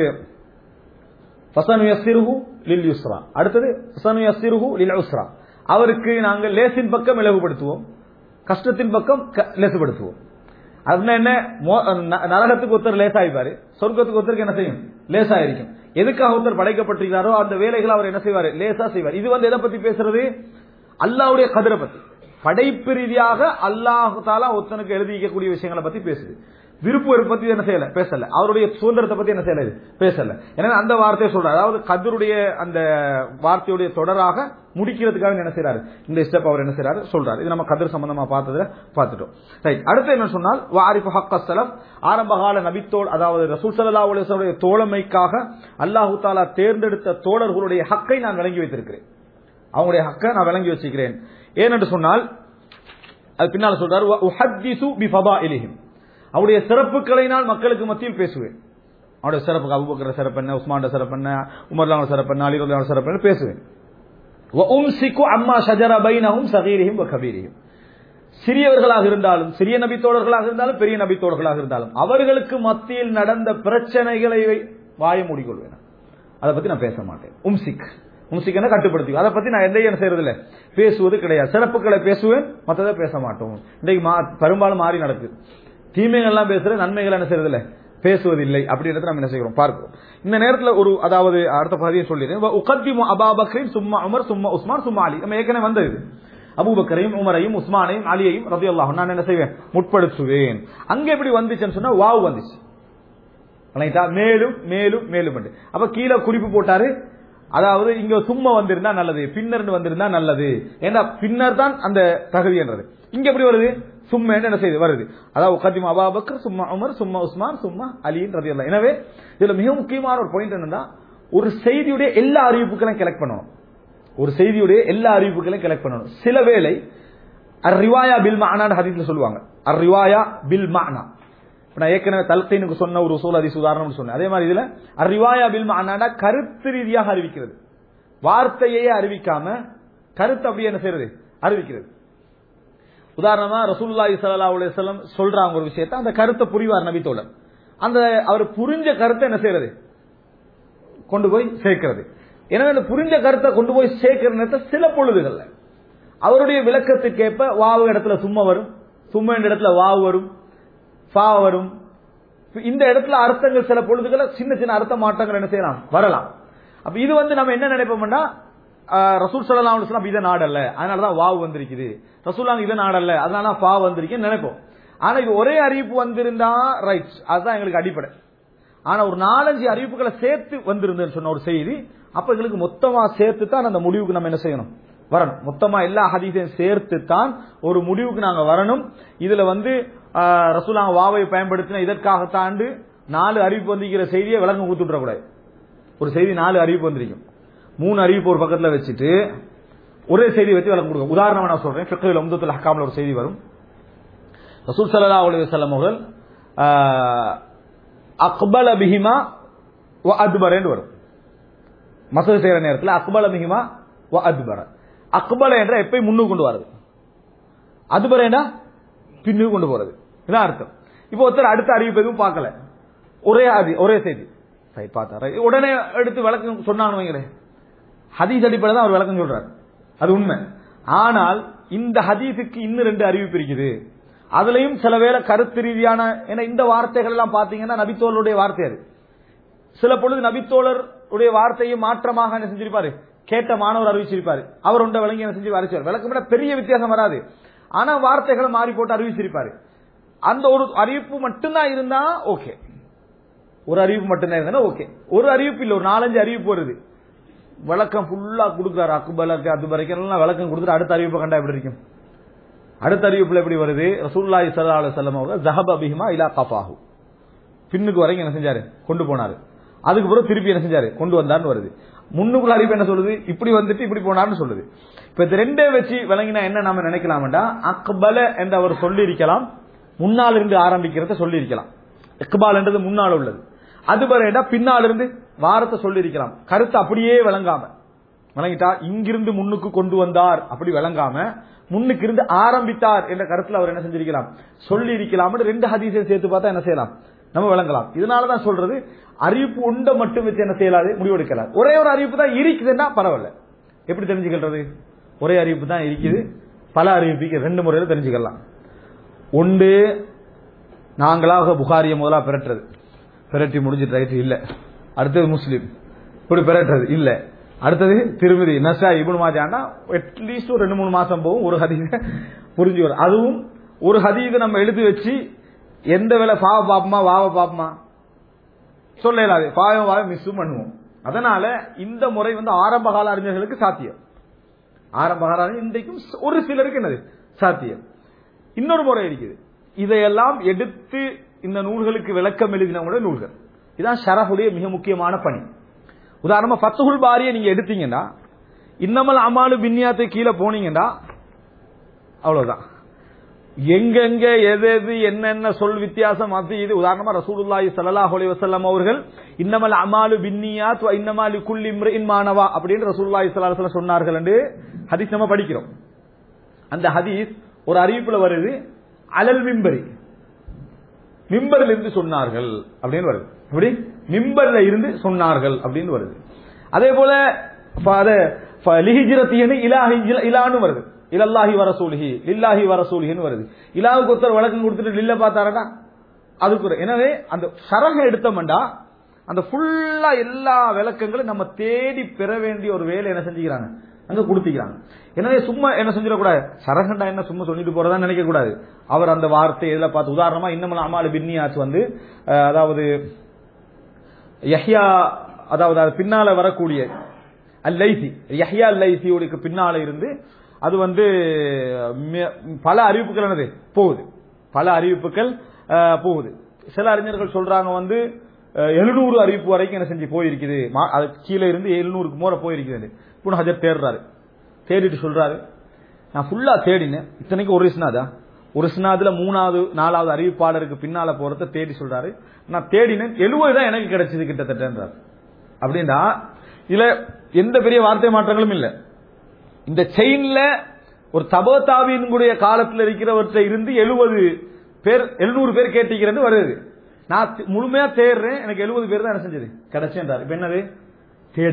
ஃபசனு யஸ்ஸிருஹு லில் யுஸ்ரா அடுத்தது ஃபசனு யஸ்ஸிருஹு லில் உஸ்ரா அவருக்கு நாங்கள் லேசின் பக்கம் இலகுபடுத்துவோம் கஷ்டத்தின் பக்கம் க- லேசுபடுத்துவோம் அதுனா என்ன மோ- ந- நரகத்துக்கு ஒருத்தர் லேசாயிப்பாரு சொர்க்கத்துக்கு ஒருத்தருக்கு என்ன செய்யும் லேசா இருக்கும் எதுக்காக ஒருத்தர் படைக்கப்பட்டிருக்கிறாரோ அந்த வேலைகளை அவர் என்ன செய்வார் லேசா செய்வார் இது வந்து எதை பத்தி பேசுறது அல்லாஹ்வுடைய கதிரை பத்தி படைப்பு ரீதியாக அல்லாஹ் தாலா ஒருத்தனுக்கு எழுதி வைக்கக்கூடிய விஷயங்களை பத்தி பேசுது விருப்பு வெறுப்பு பத்தி என்ன செய்யல பேசல அவருடைய சுதந்திரத்தை பத்தி என்ன செய்யல இது? பேசல எனவே அந்த வார்த்தையை சொல்றாரு அதாவது கதருடைய அந்த வார்த்தையுடைய தொடராக முடிக்கிறதுக்காக என்ன செய்யறாரு இந்த ஸ்டெப் அவர் என்ன செய்யறாரு சொல்றாரு இது நம்ம கதிர் சம்பந்தமா பார்த்ததுல பார்த்துட்டோம் ரைட் அடுத்து என்ன சொன்னால் வாரிஃபு ஹக்க சலஃப் ஆரம்பகால நபித்தோல் அதாவது ரசூல் ஸல்லல்லாஹு அலைஹி வஸல்லம் தோழமைக்காக அல்லாஹு தாலா தேர்ந்தெடுத்த தோழர்களுடைய ஹக்கை நான் விளங்கி வைத்திருக்கிறேன் அவங்களுடைய ஹக்கை நான் விளங்கி வச்சுக்கிறேன் ஏனென்று சொன்னால் அது பின்னால சொல்றாரு "வ உஹத்திசு பிஃபதாஇலிஹிம்." அவருடைய சிறப்புகளை நான் மக்களுக்கு மத்தியில் பேசுவேன் அவருடைய சிறப்பு அபுபக்கர் சிறப்பு என்ன உஸ்மான் சிறப்பு என்ன உமர்லான சிறப்பு என்ன அலிரல்லான சிறப்பு என்ன பேசுவேன் "வ உம்சிக்கு அம்மா ஷஜர பைனஹும் சகீரிஹிம் வ கபீரிஹிம்." சிறியவர்களாக இருந்தாலும் சிறிய நபித்தோழர்களாக இருந்தாலும் பெரிய நபித்தோழர்களாக இருந்தாலும் அவர்களுக்கு மத்தியில் நடந்த பிரச்சனைகளை வாய மூடிக்கொள்வேன் அதை பத்தி நான் பேச மாட்டேன் உம்சிக் உம்சிக் கட்டுப்படுத்தி அதை பத்தி நான் எந்த என்ன செய்யறது இல்ல பேசுவது கிடையாது சிறப்புகளை பேசுவேன் மற்றதை பேச மாட்டோம் இன்றைக்கு மா- பெரும்பாலும் மாறி நடக்குது தீமைகள் எல்லாம் பேசுற நன்மைகள் என்ன செய்யறது இல்ல பேசுவதில்லை அப்படின்றத நம்ம என்ன செய்கிறோம் பார்க்கிறோம் இந்த நேரத்தில் ஒரு அதாவது அடுத்த பகுதியை சொல்லிடுறேன் உகத்திமு அபாபக்ரின் சும்மா உமர் சும்மா உஸ்மான் சும்மா அலி நம்ம ஏற்கனவே வந்தது இது. அபூபக்கரையும் உமரையும் உஸ்மானையும் அலியையும் ரதியல்லாஹு நான் என்ன செய்வேன் முற்படுத்துவேன் அங்க எப்படி வந்துச்சுன்னு சொன்னா வாவ் வந்துச்சு வணங்கிட்டா? மேலும் மேலும் மேலும் என்று. அப்ப கீழே குறிப்பு போட்டாரு அதாவது இங்க சும்மா வந்திருந்தா நல்லது பின்னர் வந்திருந்தா நல்லது ஏன்னா பின்னர் தான் அந்த தகுதி என்றது இங்க எப்படி வருது சும்மா என்ன செய்யுது வருது அதாவது கத்திமா அபாபக்கர் சும்மா உமர் சும்மா உஸ்மான் சும்மா அலின் ரதி எனவே இதுல மிக முக்கியமான ஒரு பாயிண்ட் என்னன்னா ஒரு செய்தியுடைய எல்லா அறிவிப்புகளையும் கலெக்ட் பண்ணணும் ஒரு செய்தியுடைய எல்லா அறிவிப்புகளையும் கலெக்ட் பண்ணணும் சில வேளை அர்ரிவாயா பில் மானான்னு ஹதீஸ்ல சொல்லுவாங்க அர்ரிவாயா பில் மானா இப்ப நான் ஏற்கனவே தல்கைனுக்கு சொன்ன ஒரு சூழல் அதிசு உதாரணம் சொன்னேன் அதே மாதிரி இதுல அர்ரிவாயா பில் மானானா கருத்து ரீதியாக அறிவிக்கிறது வார்த்தையே அறிவிக்காம கருத்து அப்படியே என்ன செய்யறது அறிவிக்கிறது உதாரணமா ரசூலுல்லாஹி ஸல்லல்லாஹு அலைஹி வஸல்லம் சொல்றாங்க ஒரு விஷயத்தை அந்த கருத்தை புரிவார் நபி தோழர் அந்த அவர் புரிஞ்ச கருத்தை என்ன செய்யறது கொண்டு போய் சேர்க்கிறது எனவே அந்த புரிஞ்ச கருத்தை கொண்டு போய் சேர்க்கிற நேரத்தை சில பொழுதுகள்ல அவருடைய விளக்கத்துக்கேற்ப வாவு இடத்துல சும்மா வரும் சும்மா என்ற இடத்துல வாவு வரும் ஃபா வரும் இப்ப இந்த இடத்துல அர்த்தங்கள் சில பொழுதுகளை சின்ன சின்ன அர்த்த மாற்றங்கள் என்ன செய்யலாம் வரலாம் அப்ப இது வந்து நம்ம என்ன நினைப்போம்னா ஆஹ், ரசூல் சல்லா அலுவலாம் இதை நாடல்ல அதனாலதான் வாவு வந்திருக்குது ரசூலாங்க இதை நாடல்ல அதனால பா வந்திருக்குன்னு நினைப்போம் ஆனா இது ஒரே அறிவிப்பு வந்திருந்தா ரைட் அதுதான் எங்களுக்கு அடிப்படை ஆனா ஒரு நாலஞ்சு அறிவிப்புகளை சேர்த்து வந்திருந்தேன்னு சொன்ன ஒரு செய்தி அப்ப எங்களுக்கு மொத்தமா சேர்த்து தான் அந்த முடிவுக்கு நம்ம என்ன செய்யணும் வரணும் மொத்தமா எல்லா ஹதீஸையும் சேர்த்து தான் ஒரு முடிவுக்கு நாங்க வரணும் இதுல வந்து ஆஹ், ரசூலாங்க வாவை பயன்படுத்தின இதற்காகத்தாண்டு நாலு அறிவிப்பு வந்திருக்கிற செய்தியை விளக்கம் கொடுத்துட்றக்கூடாது ஒரு செய்தி நாலு அறிவிப்பு வந்திருக்கும் மூணு அறிவிப்பு ஒரு பக்கத்துல வச்சுட்டு ஒரே செய்தி வச்சு விளக்கம் கொடுக்கும் உதாரணமா நான் சொல்றேன் ஃபிக்ஹுல் உம்தத்துல் ஹக்காம்ல ஒரு செய்தி வரும் ரசூல் ஸல்லல்லாஹு அலைஹி வஸல்லம் அவர்கள் ஆஹ், அக்பல பிஹிமா வ அத்பரன்னு வரும் மசூது செய்யற நேரத்தில் அக்பல பிஹிமா வ அத்பர அக்பல என்ற எப்பயும் முன்னுக்கு கொண்டு வரது அத்பர என்ன பின்னுக்கு கொண்டு போறது இதான் அர்த்தம் இப்போ ஒருத்தர் அடுத்த அறிவிப்பு எதுவும் பார்க்கல ஒரே ஆதி ஒரே செய்தி சரி பார்த்தா right. உடனே எடுத்து விளக்கம் சொன்னான்னு வைங்களேன் ஹதீஸ் அடிப்படை தான் அவர் விளக்கம் சொல்றாரு அது உண்மை ஆனால் இந்த ஹதீஸுக்கு இன்னும் ரெண்டு அறிவிப்பு இருக்குது அதுலயும் சில வேளை கருத்து ரீதியான ஏன்னா இந்த வார்த்தைகள் எல்லாம் பாத்தீங்கன்னா நபித்தோழருடைய வார்த்தை அது சில பொழுது நபித்தோழர் உடைய வார்த்தையை மாற்றமாக என்ன செஞ்சிருப்பாரு கேட்ட மாணவர் அறிவிச்சிருப்பாரு அவர் உண்ட விளங்கி என்ன செஞ்சு அறிவிச்சார் விளக்கம் விட பெரிய வித்தியாசம் வராது ஆனா வார்த்தைகளை மாறி போட்டு அறிவிச்சிருப்பாரு அந்த ஒரு அறிவிப்பு மட்டும்தான் இருந்தா ஓகே ஒரு அறிவிப்பு மட்டும்தான் இருந்தா ஓகே ஒரு அறிவிப்பு இல்ல ஒரு நாலஞ்சு அறிவிப்பு வருது விளக்கம் ஃபுல்லா கொடுக்குறாரு அக்குபலக்கு அது வரைக்கும் எல்லாம் விளக்கம் கொடுத்துட்டு அடுத்த அறிவிப்பை கண்டா எப்படி இருக்கும் அடுத்த அறிவிப்புல எப்படி வருது ரசூல்லாய் சல்லா அலி சொல்லம் அவர்கள் ஜஹப பிஹிமா இலா கஃபாஹு பின்னுக்கு வரைக்கும் என்ன செஞ்சாரு கொண்டு போனாரு அதுக்கு பிறகு திருப்பி என்ன செஞ்சாரு கொண்டு வந்தார்னு வருது முன்னுக்குள்ள அறிவிப்பு என்ன சொல்லுது இப்படி வந்துட்டு இப்படி போனார்னு சொல்லுது இப்ப இது ரெண்டே வச்சு விளங்கினா என்ன நாம நினைக்கலாம்டா அக்பல என்று அவர் சொல்லி இருக்கலாம் முன்னால் இருந்து ஆரம்பிக்கிறத சொல்லி இருக்கலாம் இக்பால் என்றது முன்னால் உள்ளது அது பிறகு பின்னால் இருந்து வாரத்தை சொல்லி இருக்கலாம் கருத்து அப்படியே விளங்காம விளங்கிட்டா இங்கிருந்து முன்னுக்கு கொண்டு வந்தார் அப்படி விளங்காம முன்னுக்கு இருந்து ஆரம்பித்தார் என்ற கருத்துல அவர் என்ன செஞ்சிருக்கலாம் சொல்லி இருக்கலாம் ரெண்டு ஹதீஸை சேர்த்து பார்த்தா என்ன செய்யலாம் நம்ம விளங்கலாம் இதனாலதான் சொல்றது அறிவிப்பு உண்டை மட்டும் வச்சு என்ன செய்யலாது முடிவெடுக்கலாம் ஒரே ஒரு அறிவிப்பு தான் இருக்குதுன்னா பரவாயில்ல எப்படி தெரிஞ்சுக்கிறது ஒரே அறிவிப்பு தான் இருக்குது பல அறிவிப்புக்கு ரெண்டு முறையில தெரிஞ்சுக்கலாம் ஒன்று நாங்களாக புகாரிய முதலா பிரட்டுறது பிரட்டி முடிஞ்சிட்டு ரைட்டு இல்ல அடுத்தது முஸ்லீம் இப்படி பிரட்டுறது இல்ல அடுத்தது திருமதி நசா இபுன் மாஜான்னா அட்லீஸ்ட் ஒரு ரெண்டு மூணு மாசம் போகும் ஒரு ஹதீஸ புரிஞ்சு வரும் அதுவும் ஒரு ஹதீஸை நம்ம எழுதி வச்சு எந்த வேலை பாவ பாப்பமா வாவ பாப்பமா சொல்ல இயலாது பாவம் வாவ மிஸ்ஸும் பண்ணுவோம் அதனால இந்த முறை வந்து ஆரம்ப கால அறிஞர்களுக்கு சாத்தியம் ஆரம்ப கால அறிஞர் இன்றைக்கும் ஒரு சிலருக்கு என்னது சாத்தியம் இன்னொரு முறை இருக்குது இதையெல்லாம் எடுத்து இந்த நூல்களுக்கு விளக்கம் எழுதினவங்களுடைய நூல்கள் இதான் ஷரஃபுடைய மிக முக்கியமான பணி உதாரணமா ஃபத்துஹுல் பாரியை நீங்க எடுத்தீங்கன்னா இன்னமல் அமாலு பின்னியாத்தை கீழே போனீங்கன்னா அவ்வளவுதான் எங்கெங்க எது எது என்னென்ன சொல் வித்தியாசம் அது இது உதாரணமா ரசூலுல்லாஹி ஸல்லல்லாஹு அலைஹி வஸல்லம் அவர்கள் இன்னமல் அமாலு பின்னியாத் வ இன்னமாலி குல்லி இம்ரின் மானவா அப்படின்னு ரசூலுல்லாஹி ஸல்லல்லாஹு அலைஹி வஸல்லம் சொன்னார்கள் என்று ஹதீஸ் நம்ம படிக்கிறோம் அந்த ஹதீஸ் ஒரு அறிவிப்புல வருது அலல் மிம்பரி மிம்பரில் இருந்து சொன்னார்கள் அப்படின்னு வருது எப்படி மிம்பர்ல இருந்து சொன்னார்கள் அப்படின்னு வருது அதே போல லிஹிஜிரத்தியனு இலாஹி இலான்னு வருது இலல்லாஹி வரசூலிஹி லில்லாஹி வரசூலிஹின்னு வருது இலாவுக்கு ஒருத்தர் வழக்கம் கொடுத்துட்டு லில்ல பார்த்தாரடா அதுக்கு ஒரு எனவே அந்த சரக எடுத்தோம்டா அந்த ஃபுல்லா எல்லா விளக்கங்களும் நம்ம தேடி பெற வேண்டிய ஒரு வேலை என்ன செஞ்சுக்கிறாங்க அங்க கொடுத்துக்கிறாங்க எனவே சும்மா என்ன செஞ்சிடக்கூடாது சரகண்டா என்ன சும்மா சொல்லிட்டு போறதா நினைக்க கூடாது அவர் அந்த வார்த்தை எதில் பார்த்து உதாரணமா இன்னமும் அமாலு பின்னியாச்சு வந்து அஹ், அதாவது யஹ்யா அதாவது அது பின்னால வரக்கூடிய அல் லைசி யஹ்யா அல் லைசியோட பின்னால இருந்து அது வந்து மி- பல அறிவிப்புகள் என்னது போகுது பல அறிவிப்புகள் அஹ், போகுது சில அறிஞர்கள் சொல்றாங்க வந்து எழுநூறு அறிவிப்பு வரைக்கும் என்ன செஞ்சு போயிருக்குது மா- அது கீழே இருந்து எழுநூறுக்கு மேல போயிருக்குது புன ஹஜர் தேடுறாரு தேடிட்டு சொல்றாரு நான் ஃபுல்லா தேடினேன் இத்தனைக்கு ஒரு இஸ்னாதா ஒரு இஸ்னாதுல மூணாவது நாலாவது அறிவிப்பாளருக்கு பின்னால போறத தேடி சொல்றாரு நான் தேடினேன் எழுபது தான் எனக்கு கிடைச்சது கிட்டத்தட்டன்றார் அப்படின்னா இதுல எந்த பெரிய வார்த்தை மாற்றங்களும் இல்ல இந்த செயின்ல ஒரு தபோதாபியினுடைய காலத்துல இருக்கிறவற்றை இருந்து எழுபது பேர் எழுநூறு பேர் கேட்டிக்கிறது வருது நான் தி- முழுமையா தேடுறேன் எனக்கு எழுபது பேர் தான் என்ன செஞ்சது கிடைச்சேன்றார் இப்ப என்னது தேடல்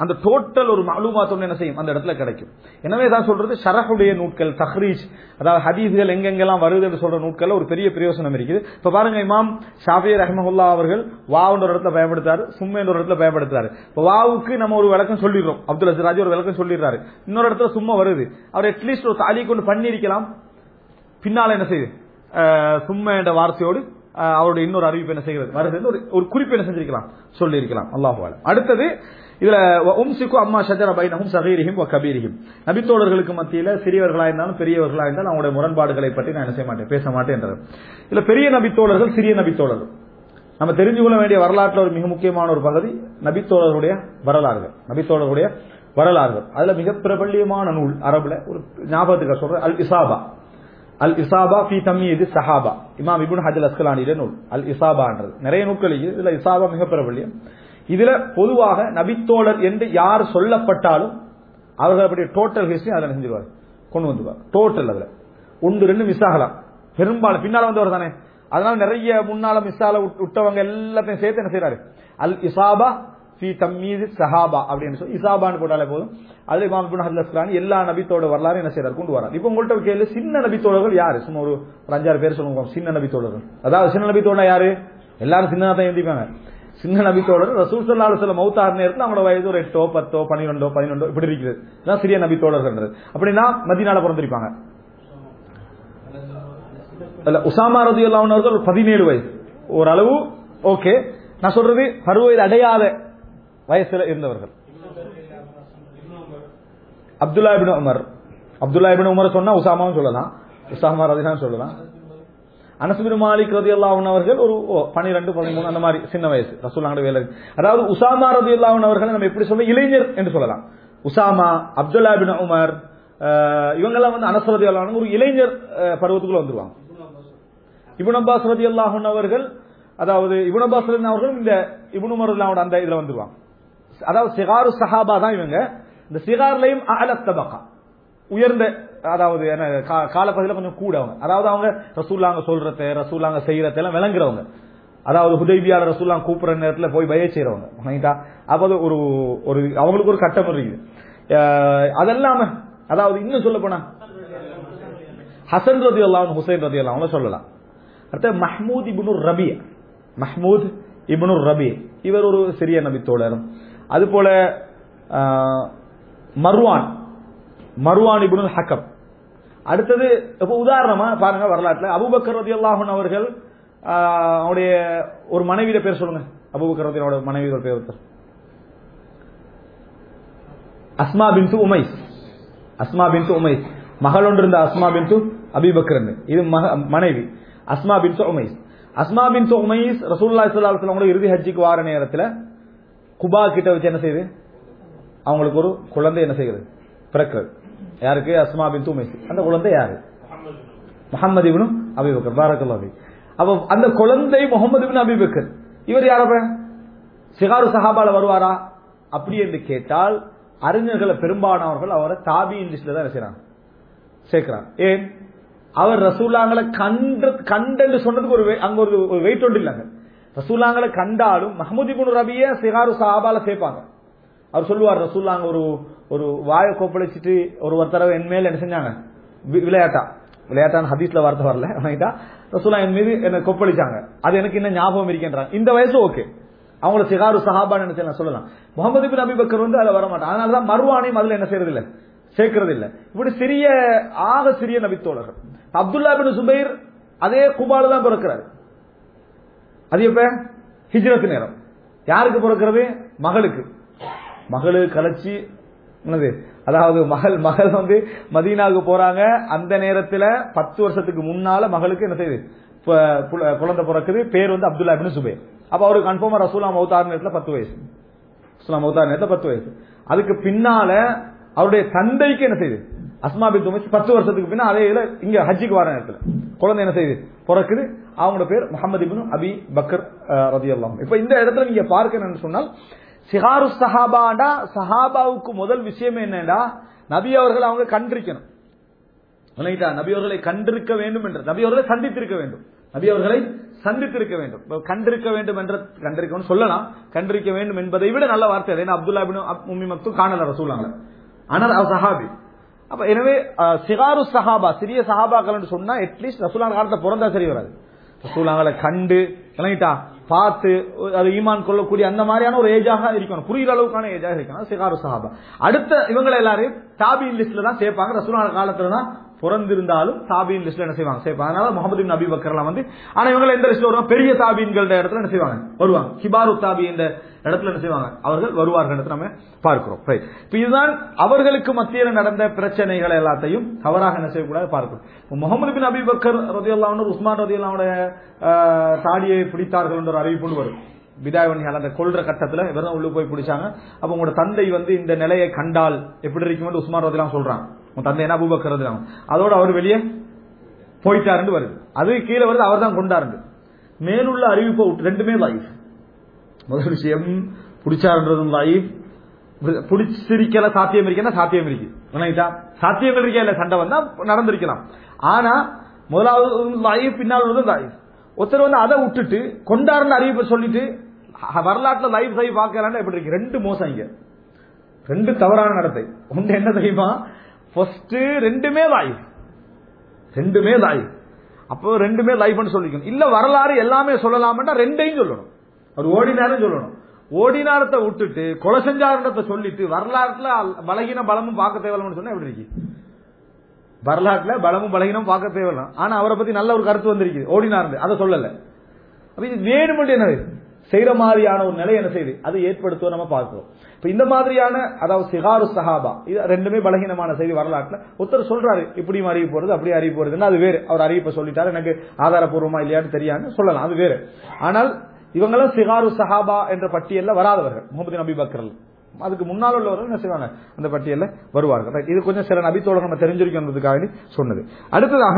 அந்த டோட்டல் ஒரு மாலுமாத் ஒன்று என்ன செய்யும் அந்த இடத்துல கிடைக்கும் எனவே தான் சொல்றது ஷரஹுடைய நூட்கள் தஹ்ரீஜ் அதாவது ஹதீஸ்கள் எங்கெங்கெல்லாம் வருது என்று சொல்ற நூட்கள்ல ஒரு பெரிய பிரயோசனம் இருக்குது இப்ப பாருங்க இமாம் ஷாஃபி ரஹமஹுல்லா அவர்கள் வாவுன்ற ஒரு இடத்துல பயன்படுத்தாரு சும்மா ஒரு இடத்துல பயன்படுத்துறாரு இப்ப வாவுக்கு நம்ம ஒரு விளக்கம் சொல்லிடுறோம் அப்துல் அசிராஜ் ஒரு விளக்கம் சொல்லிடுறாரு இன்னொரு இடத்துல சும்மா வருது அவர் அட்லீஸ்ட் ஒரு தாலி கொண்டு பண்ணியிருக்கலாம் பின்னால என்ன செய்யுது அஹ், சும்மா என்ற வார்த்தையோடு அஹ், அவருடைய இன்னொரு அறிவிப்பு என்ன செய்கிறது வருது ஒரு ஒரு குறிப்பு என்ன செஞ்சிருக்கலாம் சொல்லி இருக்கலாம் அல்லாஹு அடுத்தது இதுல உம்சிக்கு அம்மா ஷஜர பைனஹும் சகீரிஹிம் வ கபீரிஹிம் நபித்தோழர்களுக்கு மத்தியில சிறியவர்களா இருந்தாலும் பெரியவர்களா இருந்தாலும் அவங்களுடைய முரண்பாடுகளை பற்றி நான் என்ன செய்ய மாட்டேன் பேச மாட்டேன்றது இதுல பெரிய நபித்தோழர்கள் சிறிய நபித்தோழர்கள் நம்ம தெரிஞ்சு கொள்ள வேண்டிய வரலாற்றுல ஒரு மிக முக்கியமான ஒரு பகுதி நபித்தோழர்களுடைய வரலாறுகள் நபித்தோழர்களுடைய வரலாறுகள் அதுல மிக பிரபல்யமான நூல் அரபுல ஒரு ஞாபகத்துக்கு சொல்ற அல் இசாபா அல் இசாபா ஃபி தம்யீது சஹாபா இமாம் இப்னு ஹஜல் அஸ்கலானியுடைய நூல் அல் இசாபான்றது நிறைய நூல்கள் இருக்குது. இதுல இசாபா மிக பிரபல்யம் இதுல பொதுவாக நபித்தோழர் என்று யார் சொல்லப்பட்டாலும் அவர்களுடைய டோட்டல் ஹிஸ்டரி அதுல செஞ்சிருவார் கொண்டு வந்துருவார் டோட்டல் அதுல ஒன்று ரெண்டு மிஸ் ஆகலாம் பெரும்பாலும் பின்னால வந்தவர் தானே அதனால நிறைய முன்னால மிஸ் ஆல விட்டவங்க எல்லாத்தையும் சேர்த்து என்ன செய்யறாரு அல் இசாபா ஃபி தம்மீது சஹாபா அப்படின்னு சொல்லி இசாபான்னு போட்டாலே போதும் அதுல இமாம் இப்னு ஹஜர் அஸ்கலானி எல்லா நபித்தோட வரலாறு என்ன செய்யறாரு கொண்டு வரார் இப்போ உங்கள்ட்ட ஒரு கேள்வி சின்ன நபித்தோழர்கள் யாரு சும்மா ஒரு ஒரு அஞ்சாறு பேர் சொல்லுங்க சின்ன நபித்தோழர்கள் அதாவது சின்ன நபித்தோட யாரு எல்லாரும் சின்னதா தான் எழுதிப்பாங்க சின்ன நபித்தோழர் ரசூல் சல்லா அலுவலம் மௌத்தார் நேரத்தில் அவங்களோட வயது ஒரு எட்டோ பத்தோ பன்னிரெண்டோ பதினொன்றோ இப்படி இருக்குது இதான் சிறிய நபித்தோழர்கள் அப்படின்னா மதினால பிறந்திருப்பாங்க இல்ல உசாமா ரதி அவர்கள் ஒரு பதினேழு வயசு ஓரளவு ஓகே நான் சொல்றது பருவ வயது அடையாத வயசுல இருந்தவர்கள் Abdullah ibn Umar Abdullah ibn Umar சொன்னா உசாமாவும் சொல்லலாம் உசாமா ரதிதான் சொல்லலாம் அனசுபின் மாலிக் ரதி அவர்கள் ஒரு பனிரெண்டு பதிமூணு அந்த மாதிரி சின்ன வயசு ரசூல்லாங்க வேலை அதாவது உசாமா ரதி அவர்களை நம்ம எப்படி சொல்ல இளைஞர் என்று சொல்லலாம் உசாமா அப்துல்லா பின் உமர் அஹ், இவங்கெல்லாம் வந்து அனஸ் ரதி ஒரு இளைஞர் அஹ், பருவத்துக்குள்ள வந்துருவாங்க இபுன் அப்பாஸ் ரதி அல்லாஹன் அவர்கள் அதாவது இபுன் அப்பாஸ் ரதி அவர்கள் இந்த இபுன் உமர் ரலியல்லாஹு அந்த இதுல வந்துருவாங்க அதாவது சிகாரு சஹாபா தான் இவங்க இந்த சிகார்லையும் அல தபகா உயர்ந்த அதாவது என்ன கா- காலப்பகுதியில கொஞ்சம் கூட அவங்க அதாவது அவங்க ரசூல்லாங்க சொல்றத ரசூல்லாங்க செய்யறத எல்லாம் விளங்குறவங்க அதாவது ஹுதைபியால ரசூல்லாம் கூப்பிடுற நேரத்துல போய் பய செய்யறவங்க ரைட்டா? அப்ப அது ஒரு ஒரு அவங்களுக்கு ஒரு கட்டம் இருக்குது அஹ், அதெல்லாம அதாவது இன்னும் சொல்ல போனா ஹசன் ரதி அல்லாஹ் ஹுசைன் ரதி அல்லாஹ் அவங்க சொல்லலாம் அடுத்த மஹ்மூத் இப்னு ரபி மஹ்மூத் இப்னு ரபி இவர் ஒரு சிறிய நபித்தோழர் அது போல ஆஹ், மர்வான் மர்வான் இப்னு ஹக்கம் அடுத்தது இப்ப உதாரணமா பாருங்க வரலாற்றுல அபூபக்கர் ரதியல்லாஹு அவர்கள் ஆஹ், அவருடைய ஒரு மனைவியிட பேர் சொல்லுங்க அபூபக்கர் ரதியோட மனைவியோட பேர் ஒருத்தர். அஸ்மா பின்து உமைஸ் அஸ்மா பின்து உமைஸ் மகள் ஒன்று இருந்த அஸ்மா பின்து அபிபக்கர் இது மக- மனைவி அஸ்மா பின்து உமைஸ் அஸ்மா பின்து உமைஸ் ரசூலுல்லாஹி ஸல்லல்லாஹு அலைஹி வஸல்லம் இறுதி ஹஜ்ஜுக்கு வார நேரத்துல குபா கிட்ட வச்சு என்ன செய்யுது அவங்களுக்கு ஒரு குழந்தை என்ன செய்கிறது பிறக்கிறது யாருக்கு அஸ்மா பின்து உமைஸ் அந்த குழந்தை யாரு முகமது இப்னு அபிபக்கர் பாரக்கல்லாஹு ஃபீக். அப்ப அந்த குழந்தை முகமது இப்னு அபிபக்கர் இவர் யாரப்ப சிகாரு சஹாபால வருவாரா அப்படி என்று கேட்டால் அறிஞர்களை பெரும்பாலானவர்கள் அவரை தாபியின் லிஸ்ட்ல தான் என்ன செய்றாங்க சேர்க்கிறாங்க ஏன் அவர் ரசூலாங்களை கண்டு கண்டு சொன்னதுக்கு ஒரு வே- அங்க ஒரு ஒரு வெயிட் ஒன்று இல்லைங்க ரசூலாங்களை கண்டாலும் மஹமூத் இப்னு ரபிய சிகாரு சஹாபால சேர்ப்பாங்க அவர் சொல்லுவார் ரசூல்லாங்க ஒரு ஒரு வாயை கோப்பளிச்சிட்டு ஒரு ஒரு தடவை என் மேல என்ன செஞ்சாங்க வி- விளையாட்டா விளையாட்டான ஹதீஸ்ல வார்த்தை வரல ரைட்டா ரசூலா என் மீது என்ன கொப்பளிச்சாங்க அது எனக்கு இன்னும் ஞாபகம் இருக்கின்றாங்க இந்த வயசு ஓகே அவங்கள சிகாரு சஹாபா நினைச்சு நான் சொல்லலாம் முகமது பின் அபிபக்கர் வந்து அதுல வர மாட்டான் அதனாலதான் மர்வானையும் அதுல என்ன செய்யறது இல்ல சேர்க்கறது இல்ல இப்படி சிறிய ஆக சிறிய நபித்தோழர்கள் அப்துல்லா பின் சுபைர் அதே குபால தான் பிறக்கிறாரு அது எப்ப ஹிஜ்ரத் நேரம் யாருக்கு பிறக்கிறது மகளுக்கு மகளு கலைச்சி என்னது அதாவது மகள் மகள் வந்து மதீனாவுக்கு போறாங்க அந்த நேரத்துல பத்து வருஷத்துக்கு முன்னால மகளுக்கு என்ன செய்யுது ப- புல- குழந்தை பிறக்குது பேர் வந்து அப்துல்லா பின் சுபைர் அப்ப அவருக்கு கன்ஃபார்மா ரசூலா மௌத்தார் நேரத்துல பத்து வயசு ரசூலா மௌத்தார் நேரத்துல பத்து வயசு அதுக்கு பின்னால அவருடைய தந்தைக்கு என்ன செய்யுது அஸ்மா பின் துமைஸ் பத்து வருஷத்துக்கு பின்னா அதே இதுல இங்க ஹஜ்ஜிக்கு வர நேரத்துல குழந்தை என்ன செய்யுது பிறக்குது அவங்களோட பேர் முகமது இப்னு அபி பக்கர் ரதி இப்ப இந்த இடத்துல நீங்க பார்க்கணும்னு சொன்னால் சிகாரு சஹாபாண்டா சஹாபாவுக்கு முதல் விஷயம் என்னடா நபி அவர்கள் அவங்க கண்டிருக்கணும் இல்லைங்களா நபி அவர்களை கண்டிருக்க வேண்டும் என்று நபி அவர்களை சந்தித்திருக்க வேண்டும் நபி அவர்களை சந்தித்திருக்க வேண்டும் இப்ப கண்டிருக்க வேண்டும் என்ற கண்டிருக்கணும் சொல்லலாம் கண்டிருக்க வேண்டும் என்பதை விட நல்ல வார்த்தை அது. ஏன்னா அப்துல்லா பின் உம்மி மக்தும் காணல ரசூலாங்கள ஆனால் அவர் சஹாபி அப்ப எனவே அஹ், சிகாரு சஹாபா சிறிய சஹாபாக்கள் சொன்னா அட்லீஸ்ட் ரசூலாங்க காலத்துல பிறந்தா சரி வராது ரசூலாங்களை கண்டு விளங்கிட்டா பார்த்து அது ஈமான் கொள்ளக்கூடிய அந்த மாதிரியான ஒரு ஏஜாக இருக்கணும் புரியுற அளவுக்கான ஏஜாக இருக்கணும் சிகாரு சஹாபா அடுத்த இவங்களை எல்லாரையும் தாபியின் லிஸ்ட்ல தான் சேர்ப்பாங்க ரசூலான காலத்துல தான் பிறந்திருந்தாலும் தாபியின் லிஸ்ட்ல என்ன செய்வாங்க சேர்ப்பாங்க அதனால முகமது பின் அபி பக்கர்லாம் வந்து ஆனா இவங்க எந்த லிஸ்ட்ல வருவாங்க பெரிய தாபீன்கள இடத்துல என்ன செய்வாங்க வருவாங்க கிபாரு தாபி என்ற இடத்துல என்ன செய்வாங்க அவர்கள் வருவார்கள் என்று நம்ம பார்க்கிறோம் Right. இப்ப இதுதான் அவர்களுக்கு மத்தியில் நடந்த பிரச்சனைகள் எல்லாத்தையும் தவறாக என்ன செய்யக்கூடாது பார்க்கிறோம் இப்ப முகமது பின் அபி பக்கர் ரதியுல்லாஹு உஸ்மான் ரதியுல்லாவுடைய தாடியை பிடித்தார்கள் என்ற ஒரு அறிவிப்பு வரும் விதாயவன் அந்த கொள்ற கட்டத்துல இவர்தான் உள்ள போய் பிடிச்சாங்க அப்ப உங்களோட தந்தை வந்து இந்த நிலையை கண்டால் எப்படி இருக்கும் உஸ்மான் ரதிலாம் சொல்றாங்க உன் தந்தை என்ன அபூபக்கர் ரதிலாம் அதோட அவர் வெளியே போயிட்டாருன்னு வருது அது கீழே வருது அவர் தான் கொண்டாருண்டு மேலுள்ள அறிவிப்பை விட்டு ரெண்டுமே லைஃப் முதல் விஷயம் பிடிச்சாருன்றதும் லைஃப் பிடிச்சிருக்கல சாத்தியம் இருக்கா சாத்தியம் இருக்கு விளங்கிட்டா சாத்தியம் இருக்கா இல்ல சண்டை வந்தா நடந்திருக்கலாம் ஆனா முதலாவது லைஃப் பின்னால் உள்ளது லைஃப் ஒருத்தர் வந்து அதை விட்டுட்டு கொண்டாருன்னு அறிவிப்பை சொல்லிட்டு அஹ், வரலாற்றுல லைஃப் சை பார்க்கலான்னு எப்படி இருக்கு ரெண்டு மோசம் இங்க ரெண்டு தவறான நடத்தை ஒன்று என்ன தெரியுமா ஃபர்ஸ்ட் ரெண்டுமே லைஃப் ரெண்டுமே லைஃப் அப்போ ரெண்டுமே லைஃப்னு சொல்லிக்கணும் இல்ல வரலாறு எல்லாமே சொல்லலாம்னா ரெண்டையும் சொல்லணும் அவர் ஓடினாரும் சொல்லணும் ஓடினாரத்தை விட்டுட்டு கொலை செஞ்சாருன்றத சொல்லிட்டு வரலாற்றுல அல்- பலகீன பலமும் பார்க்க தேவையில்லைன்னு சொன்னா எப்படி இருக்கு வரலாற்றுல பலமும் பலகீனம் பார்க்க தேவையில்லை ஆனா அவரை பத்தி நல்ல ஒரு கருத்து வந்திருக்கு ஓடினாரு அதை சொல்லல அப்ப இது வேணுமென்று என்னது செய்யற மாதிரியான ஒரு நிலை என்ன செய்யுது அதை ஏற்படுத்துவோம் நம்ம பார்க்கிறோம் இப்ப இந்த மாதிரியான அதாவது சிகாரு சஹாபா இது ரெண்டுமே பலகீனமான செய்தி வரலாற்றுல ஒருத்தர் சொல்றாரு இப்படியும் அறிவு போறது அப்படி அறிவு போறதுன்னு அது வேறு அவர் அறிவிப்பை சொல்லிட்டாரு எனக்கு ஆதாரப்பூர்வமா இல்லையான்னு தெரியான்னு சொல்லலாம் அது வேறு ஆனால் இவங்களும் சிகாரு சஹாபா என்ற பட்டியல்ல வராதவர்கள் முகமது நபி பக்கர் அதுக்கு முன்னால் உள்ளவர்கள் என்ன செய்வாங்க அந்த பட்டியல்ல வருவார்கள் Right. இது கொஞ்சம் சில நபித்தோட நம்ம தெரிஞ்சிருக்கணுன்றதுக்காக வேண்டி சொன்னது அடுத்ததாக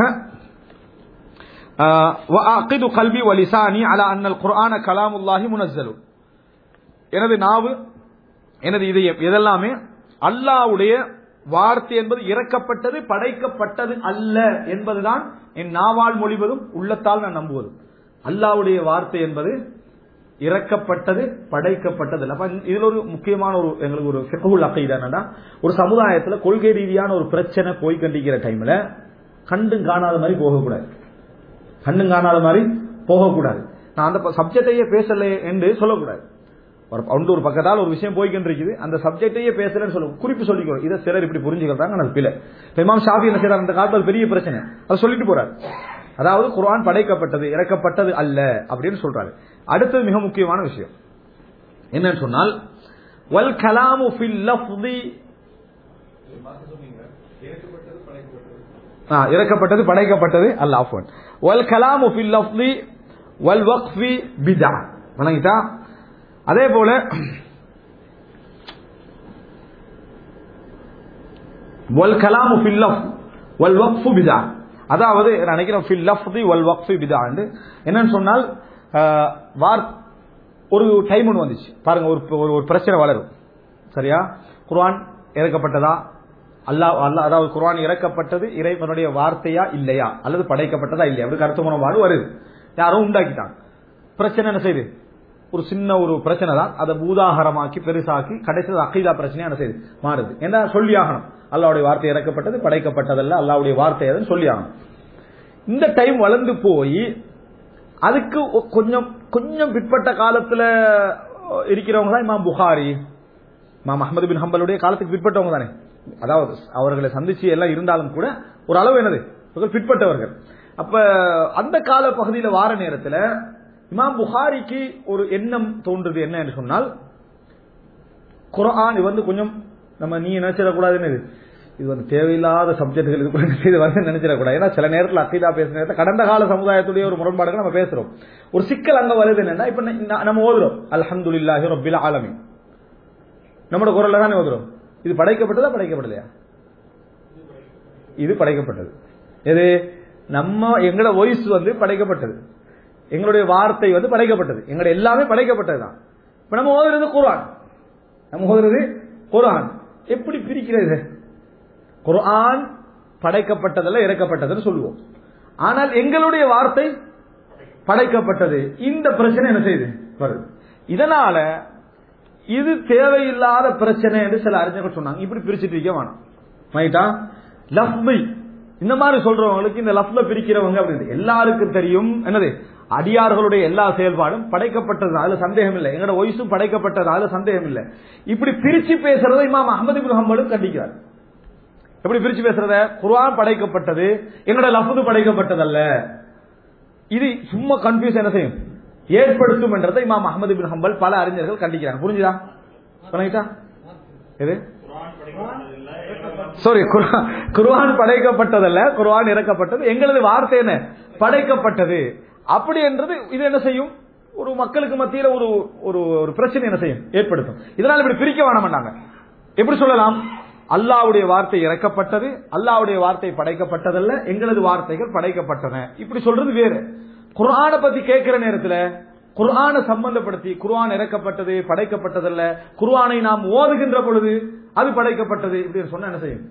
آه، وأعقد قلبي ولساني على أن القرآن كلام الله منزل எனது நாவு எனது இதயம் இதெல்லாமே அல்லாஹ்வுடைய வார்த்தை என்பது இறக்கப்பட்டது படைக்கப்பட்டது அல்ல என்பதுதான் என் நாவால் மொழிவதும் உள்ளத்தால் நான் நம்புவதும் அல்லாஹ்வுடைய வார்த்தை என்பது இறக்கப்பட்டது படைக்கப்பட்டது அல்ல. அப்ப இதுல ஒரு முக்கியமான ஒரு எங்களுக்கு ஒரு ஃபிக்ஹுல் அக்கீதா என்னன்னா ஒரு சமுதாயத்துல கொள்கை ரீதியான ஒரு பிரச்சனை போய் கண்டிக்கிற டைம்ல கண்டும் காணாத மாதிரி போகக்கூடாது கண்ணும் காணாத மாதிரி போகக்கூடாது நான் அந்த சப்ஜெக்டையே பேசல என்று சொல்லக்கூடாது ஒரு ஒன்று ஒரு பக்கத்தால் ஒரு விஷயம் போய்கிட்டு இருக்குது அந்த சப்ஜெக்டையே பேசலன்னு சொல்ல குறிப்பு சொல்லிக்கிறோம் இதை சிலர் இப்படி புரிஞ்சுக்கிறாங்க அது பிள்ளை இப்ப இமாம் ஷாஃபி என்ன செய்யறாரு அந்த காலத்தில் பெரிய பிரச்சனை அதை சொல்லிட்டு போறாரு அதாவது குர்ஆன் படைக்கப்பட்டது இறக்கப்பட்டது அல்ல அப்படின்னு சொல்றாரு அடுத்தது மிக முக்கியமான விஷயம் என்னன்னு சொன்னால் வல் கலாமு ஃபில் லஃப்தி ஆ, இறக்கப்பட்டது படைக்கப்பட்டது அல்ல ஆஃபன் வல் கலாமு ஃபில் லஃப்தி வல் வக்ஃபி பிதா வணங்கிட்டா அதே போல வல் கலாமு ஃபில் லஃப் வல் வக்ஃபு பிதா அதாவது நான் நினைக்கிறேன் ஃபில் லஃப்தி வல் வக்ஃபி பிதா என்னன்னு சொன்னால் ஆ, வார் ஒரு டைம் ஒன்று வந்துச்சு பாருங்க ஒரு ஒரு- ஒரு பிரச்சனை வளரும் சரியா குர்ஆன் இறக்கப்பட்டதா அல்லாஹ் அல்லாஹ் அதாவது குர்ஆன் இறக்கப்பட்டது இறைவனுடைய வார்த்தையா இல்லையா அல்லது படைக்கப்பட்டதா இல்லையா அப்படி கருத்து மூலமாக வருது யாரோ உண்டாக்கிட்டாங்க பிரச்சனை என்ன செய்யுது ஒரு சின்ன ஒரு பிரச்சனை தான் அதை பூதாகரமாக்கி பெருசாக்கி கடைசியில் அகைதா பிரச்சனையா என்ன செய்யுது மாறுது என்ன சொல்லி ஆகணும் அல்லாவுடைய வார்த்தை இறக்கப்பட்டது படைக்கப்பட்டதல்ல அல்லாவுடைய வார்த்தை அதுன்னு சொல்லி ஆகணும் இந்த டைம் வளர்ந்து போய் அதுக்கு ஒ- கொஞ்சம் கொஞ்சம் பிற்பட்ட காலத்துல அஹ், இருக்கிறவங்க தான் இமாம் புகாரி இமாம் அஹமது பின் ஹம்பலுடைய காலத்துக்கு பிற்பட்டவங்க தானே அதாவது அவர்களை சந்திச்சு எல்லாம் இருந்தாலும் கூட ஒரு அளவு என்னது இவர்கள் பிற்பட்டவர்கள் அப்ப அந்த கால பகுதியில வார நேரத்துல இமாம் புகாரிக்கு ஒரு எண்ணம் தோன்றுது என்ன என்று சொன்னால் குர்ஆன் இது வந்து கொஞ்சம் நம்ம நீ நினைச்சிடக்கூடாதுன்னு இது. இது வந்து தேவையில்லாத சப்ஜெக்ட்கள் இது கூட இது வந்து நினைச்சிடக்கூடாது ஏன்னா சில நேரத்தில் அக்கீதா பேசுற நேரத்தில் கடந்த கால சமுதாயத்துடைய ஒரு முரண்பாடுகள் நம்ம பேசுறோம் ஒரு சிக்கல் அங்க வருது என்னன்னா இப்ப ந- நம்ம ஓதுறோம் அல்ஹம்துலில்லாஹி ரப்பில் ஆலமீன் நம்மளோட குரல்ல தானே ஓதுறோம் இது படைக்கப்பட்டதா படைக்கப்படலையா இது படைக்கப்பட்டது எது நம்ம எங்களோட வாய்ஸ் வந்து படைக்கப்பட்டது எங்களுடைய வார்த்தை வந்து படைக்கப்பட்டது எங்களோட எல்லாமே படைக்கப்பட்டது தான் இப்ப நம்ம ஓதுறது குர்ஆன் நம்ம ஓதுறது குர்ஆன் எப்படி பிரிக்கிறது குர்ஆன் படைக்கப்பட்டதல்ல இறக்கப்பட்டதுன்னு சொல்லுவோம் ஆனால் எங்களுடைய வார்த்தை படைக்கப்பட்டது இந்த பிரச்சனை என்ன செய்யுது வருது இதனால இது தேவையில்லாத பிரச்சனை என்று சில அறிஞர்கள் சொன்னாங்க இப்படி பிரிச்சுட்டு இருக்க வேணாம் ரைட்டா லஃப்மை இந்த மாதிரி சொல்றவங்களுக்கு இந்த லஃப்ல பிரிக்கிறவங்க அப்படின்னு எல்லாருக்கும் தெரியும் என்னது அடியார்களுடைய எல்லா செயல்பாடும் படைக்கப்பட்டது அதுல சந்தேகம் இல்லை எங்களோட வயசும் படைக்கப்பட்டது அதுல சந்தேகம் இல்லை இப்படி பிரிச்சு பேசுறதை இமாம் அஹமது இப்னு ஹம்பலும் கண்டிக்கிறார் எப்படி பிரிச்சு பேசுறத குர்ஆன் படைக்கப்பட்டது எங்களோட லஃபுது படைக்கப்பட்டதல்ல இது சும்மா கன்ஃபியூஸ் என்ன செய்யும் ஏற்படுத்தும் என்றதை இமாம் அஹமது பின் ஹம்பல் பல அறிஞர்கள் கண்டிக்கிறாங்க புரிஞ்சுதா புரியுதா எது சாரி குர்ஆன் படைக்கப்பட்டதல்ல குர்ஆன் இறக்கப்பட்டது எங்களது வார்த்தை என்ன படைக்கப்பட்டது அப்படி என்றது இது என்ன செய்யும் ஒரு மக்களுக்கு மத்தியில ஒரு ஒரு ஒரு பிரச்சனை என்ன செய்யும் ஏற்படுத்தும் இதனால இப்படி பிரிக்க வேணாமட்டாங்க எப்படி சொல்லலாம் அல்லாவுடைய வார்த்தை இறக்கப்பட்டது அல்லாவுடைய வார்த்தை படைக்கப்பட்டதல்ல எங்களது வார்த்தைகள் படைக்கப்பட்டன இப்படி சொல்றது வேறு குர்ஆனை பத்தி கேட்கிற நேரத்துல குர்ஆனை சம்பந்தப்படுத்தி குர்ஆன் இறக்கப்பட்டது படைக்கப்பட்டதல்ல குர்ஆனை நாம் ஓதுகின்ற பொழுது அது படைக்கப்பட்டது இப்படி சொன்னா என்ன செய்யும்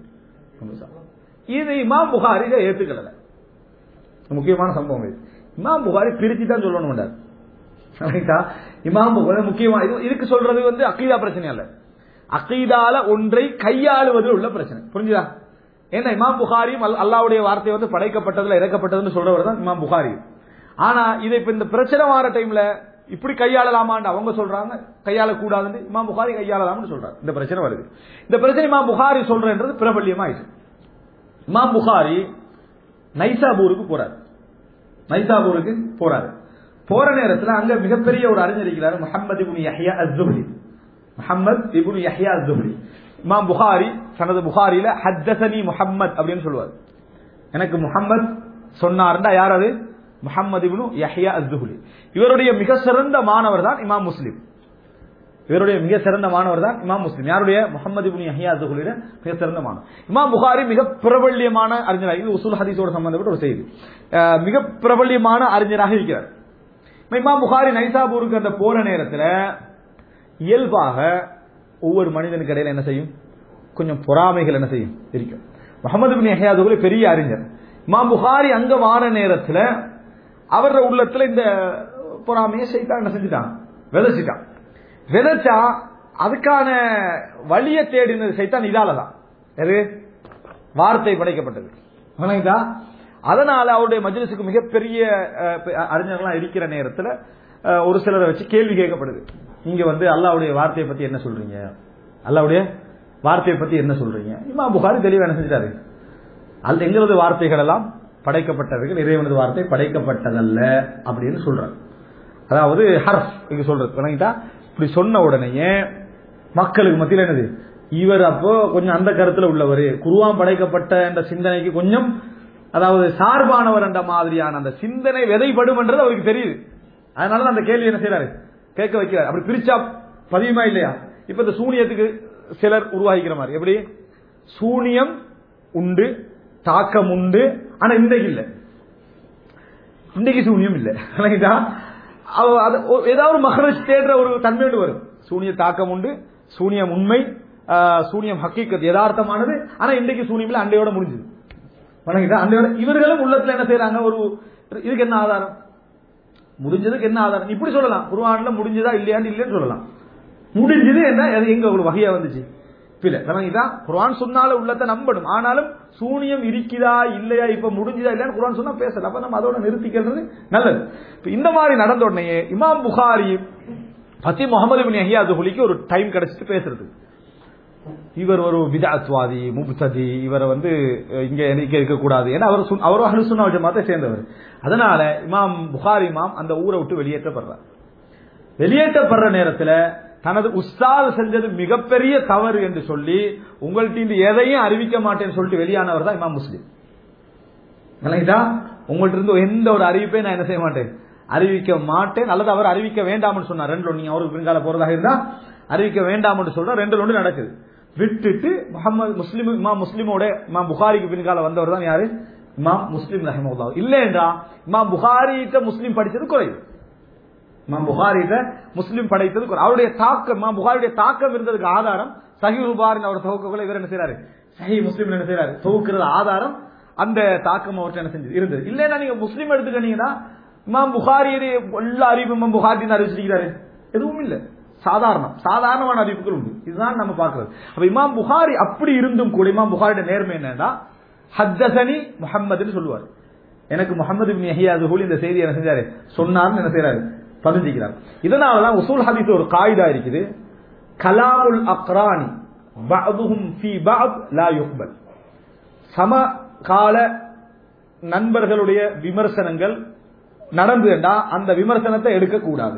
இது இமாம் புகாரி இதை ஏத்துக்கல முக்கியமான சம்பவம் இது இமாம் புகாரி பிரிச்சு தான் சொல்லணும் மாட்டார் ரைட்டா? இமாம் புகாரி முக்கியமா இது இதுக்கு சொல்றது வந்து அக்கீதா பிரச்சனை அல்ல அக்கீதால ஒன்றை கையாளுவதில் உள்ள பிரச்சனை புரிஞ்சுதா ஏன்னா இமாம் புகாரியும் அல்- அல்லாவுடைய வார்த்தை வந்து படைக்கப்பட்டதுல இறக்கப்பட்டதுன்னு சொல்றவர் தான் இமாம் புகாரி ஆனா இதை இப்ப இந்த பிரச்சனை வார டைம்ல இப்படி கையாளலாமான்னு அவங்க சொல்றாங்க கையாளக்கூடாதுன்னு இமாம் புகாரி கையாளலாம்னு சொல்றாங்க இந்த பிரச்சனை வருது இந்த பிரச்சனை இமாம் புகாரி சொல்றன்றது பிரபல்யமாயிடுச்சு இமாம் புகாரி நைசாபூருக்கு போறாரு நைசாபூருக்கு போறாரு போற நேரத்துல அங்க மிகப்பெரிய ஒரு அறிஞர் இருக்கிறார் முஹம்மது இப்னு யஹ்யா அஸ்-zuhri முஹம்மத் இப்னு யஹ்யா அஸ்-zuhri இமாம் புகாரி தனது புகாரில ஹத்தசனி முஹம்மத் அப்படின்னு சொல்லுவார் எனக்கு முஹம்மத் சொன்னார்டா யார் அது முஹம்மது இப்னு யஹ்யா அஸ்-zuhri இவருடைய மிக சிறந்த மாணவர் தான் இமாம் முஸ்லிம் இவருடைய மிக சிறந்த மாணவர் தான் இமாம் முஸ்லிம் யாருடைய முகமது இப்னு யஹ்யா அஸ்ஸகுலிட மிக சிறந்த மாணவர் இமாம் புகாரி மிக பிரபல்யமான அறிஞராக இது உசூல் ஹதீஸோட சம்பந்தப்பட்ட ஒரு செய்தி அஹ், மிக பிரபல்யமான அறிஞராக இருக்கிறார் இப்ப இமாம் புகாரி நைசாபூருக்கு அந்த போற நேரத்துல இயல்பாக ஒவ்வொரு மனிதனுக்கு இடையில என்ன செய்யும் கொஞ்சம் பொறாமைகள் என்ன செய்யும் இருக்கும் முகமது பின் யஹ்யா அஸ்ஸகுலி பெரிய அறிஞர் இமாம் புகாரி அங்க வார நேரத்துல அவர உள்ளத்துல இந்த பொறாமையை செய்தான் என்ன செஞ்சுட்டான் விதைச்சிட்டான் விதைச்சா அதுக்கான வழியை தேடினது சைத்தான் இதால தான் எது வார்த்தை படைக்கப்பட்டது வணங்குதா அதனால அவருடைய மஜ்லிஸுக்கு மிகப்பெரிய அஹ், பெ- அறிஞர்கள்லாம் இருக்கிற நேரத்துல அஹ், ஒரு சிலரை வச்சு கேள்வி கேட்கப்படுது நீங்க வந்து அல்லாவுடைய வார்த்தையை பத்தி என்ன சொல்றீங்க அல்லாவுடைய வார்த்தையை பத்தி என்ன சொல்றீங்க இமாம் புகாரி தெளிவா என்ன செஞ்சிட்டாரு அது எங்களது வார்த்தைகள் எல்லாம் படைக்கப்பட்டவைகள் இறைவனது வார்த்தை படைக்கப்பட்டதல்ல அப்படின்னு சொல்றாங்க அதாவது ஹர்ஃப் இங்க சொல்றது விளங்கிட்டா இப்படி சொன்ன உடனேயே மக்களுக்கு மத்தியில் என்னது இவர் அப்போ கொஞ்சம் அந்த கருத்துல உள்ளவர் குருவான் படைக்கப்பட்ட என்ற சிந்தனைக்கு கொஞ்சம் அதாவது சார்பானவர் என்ற மாதிரியான அந்த சிந்தனை விதைப்படும்ன்றது அவருக்கு தெரியுது அதனால அந்த கேள்வி என்ன செய்யறாரு கேட்க வைக்கிறார் அப்படி பிரிச்சா பதியுமா இல்லையா இப்ப இந்த சூனியத்துக்கு சிலர் உருவாகிக்கிற மாதிரி எப்படி சூனியம் உண்டு தாக்கம் உண்டு ஆனா இன்றைக்கு இல்லை இன்றைக்கு சூனியம் இல்லை விளங்கிட்டா? அவ- அது ஒ- ஏதாவது ஒரு மகரஜ் தேடுற ஒரு தன்மையோடு வரும் சூனிய தாக்கம் உண்டு சூனியம் உண்மை ஆஹ், சூனியம் ஹக்கீக்கத் யதார்த்தமானது ஆனா இன்றைக்கு சூனியம் இல்ல அண்டையோட முடிஞ்சது வணங்கிட்டா அண்டையோட இவர்களும் உள்ளத்துல என்ன செய்யறாங்க ஒரு இதுக்கு என்ன ஆதாரம் முடிஞ்சதுக்கு என்ன ஆதாரம் இப்படி சொல்லலாம் குர்ஆன்ல முடிஞ்சதா இல்லையான்னு இல்லைன்னு சொல்லலாம் முடிஞ்சது என்ன அது எங்க ஒரு வகையா வந்துச்சு இல்ல வணங்கிட்டா குர்ஆன் சொன்னால உள்ளத்தை நம்பணும் ஆனாலும் சூனியம் இருக்குதா இல்லையா இப்ப முடிஞ்சதா இல்லையான்னு குர்ஆன் சொன்னா பேசல அப்ப நம்ம அதோட நிறுத்திக்கிறது நல்லது இப்ப இந்த மாதிரி நடந்த உடனே இமாம் புகாரி பத்தி முகமது பின் யஹ்யா துஹுலிக்கு ஒரு டைம் கிடைச்சிட்டு பேசுறது இவர் ஒரு விதாத்வாதி முப்ததி இவரை வந்து அஹ், இங்க எண்ணிக்கை இருக்கக்கூடாது ஏன்னா அவர் சுன்- அவரும் அஹ்லு சுன்னா வல் ஜமாத்தை சேர்ந்தவர் அதனால இமாம் புகாரி இமாம் அந்த ஊரை விட்டு வெளியேற்றப்படுறார் வெளியேற்றப்படுற நேரத்துல தனது உஸ்தாது செஞ்சது மிகப்பெரிய தவறு என்று சொல்லி உங்கள்ட்ட இருந்து எதையும் அறிவிக்க மாட்டேன்னு சொல்லிட்டு வெளியானவர் தான் இமாம் முஸ்லிம் விளங்கிட்டா உங்கள்ட்ட இருந்து எந்த ஒரு அறிவிப்பையும் நான் என்ன செய்ய மாட்டேன் அறிவிக்க மாட்டேன் அல்லது அவர் அறிவிக்க வேண்டாம்னு சொன்னார் ரெண்டு நீங்க அவருக்கு பின்கால போறதாக இருந்தா அறிவிக்க வேண்டாம்னு சொல்ற ரெண்டு ஒன்று நடக்குது விட்டுட்டு முகமது முஸ்லிம் இமாம் முஸ்லிமோட இமாம் புகாரிக்கு பின்கால வந்தவர் தான் யாரு இமாம் முஸ்லிம் ரஹிமவுல்லா இல்லைன்றா இமாம் புகாரிட்ட முஸ்லிம் படிச்சது குறைவு இமாம் புகாரிட்ட முஸ்லிம் படைத்தது குறை. அவருடைய தாக்கம் இமாம் புகாரியுடைய தாக்கம் இருந்ததுக்கு ஆதாரம் சஹி புகாரின் அவர் தொகுக்கக்குள்ள இவர் என்ன செய்யறாரு சஹி முஸ்லிம் என்ன செய்யறாரு தொகுக்கிறது ஆதாரம் அந்த தாக்கம் அவர்கிட்ட என்ன செஞ்சது இருந்தது இல்லைன்னா நீங்க முஸ்லீம் எடுத்துக்கிட்டீங்கன்னா இமாம் புகாரி இது எல்லா அறிவிப்பும் இமாம் புகாரி அறிவிச்சிருக்கிறாரு எதுவும் இல்ல சாதாரணம் சாதாரணமான அறிவிப்புகள் உண்டு இதுதான் நம்ம பார்க்கிறது அப்ப இமாம் புகாரி அப்படி இருந்தும் கூட இமாம் புகாரியோட நேர்மை என்னன்னா ஹத்தசனி முஹம்மதுன்னு சொல்லுவார் எனக்கு முகமது பின் யஹியா துஹூல் இந்த செய்தி என்ன செஞ்சாரு சொன்னார்னு என்ன செய்யறாரு பதிஞ்சிக்கிறார் இதனாலதான் உசூல் ஹதீஸ் ஒரு காயிதா இருக்குது கலாமுல் அக்ரானி பஅதுஹும் ஃபீ பஅத் லா யுக்பல் சமகால நண்பர்களுடைய விமர்சனங்கள் நடந்துட்டா அந்த விமர்சனத்தை எடுக்கக்கூடாது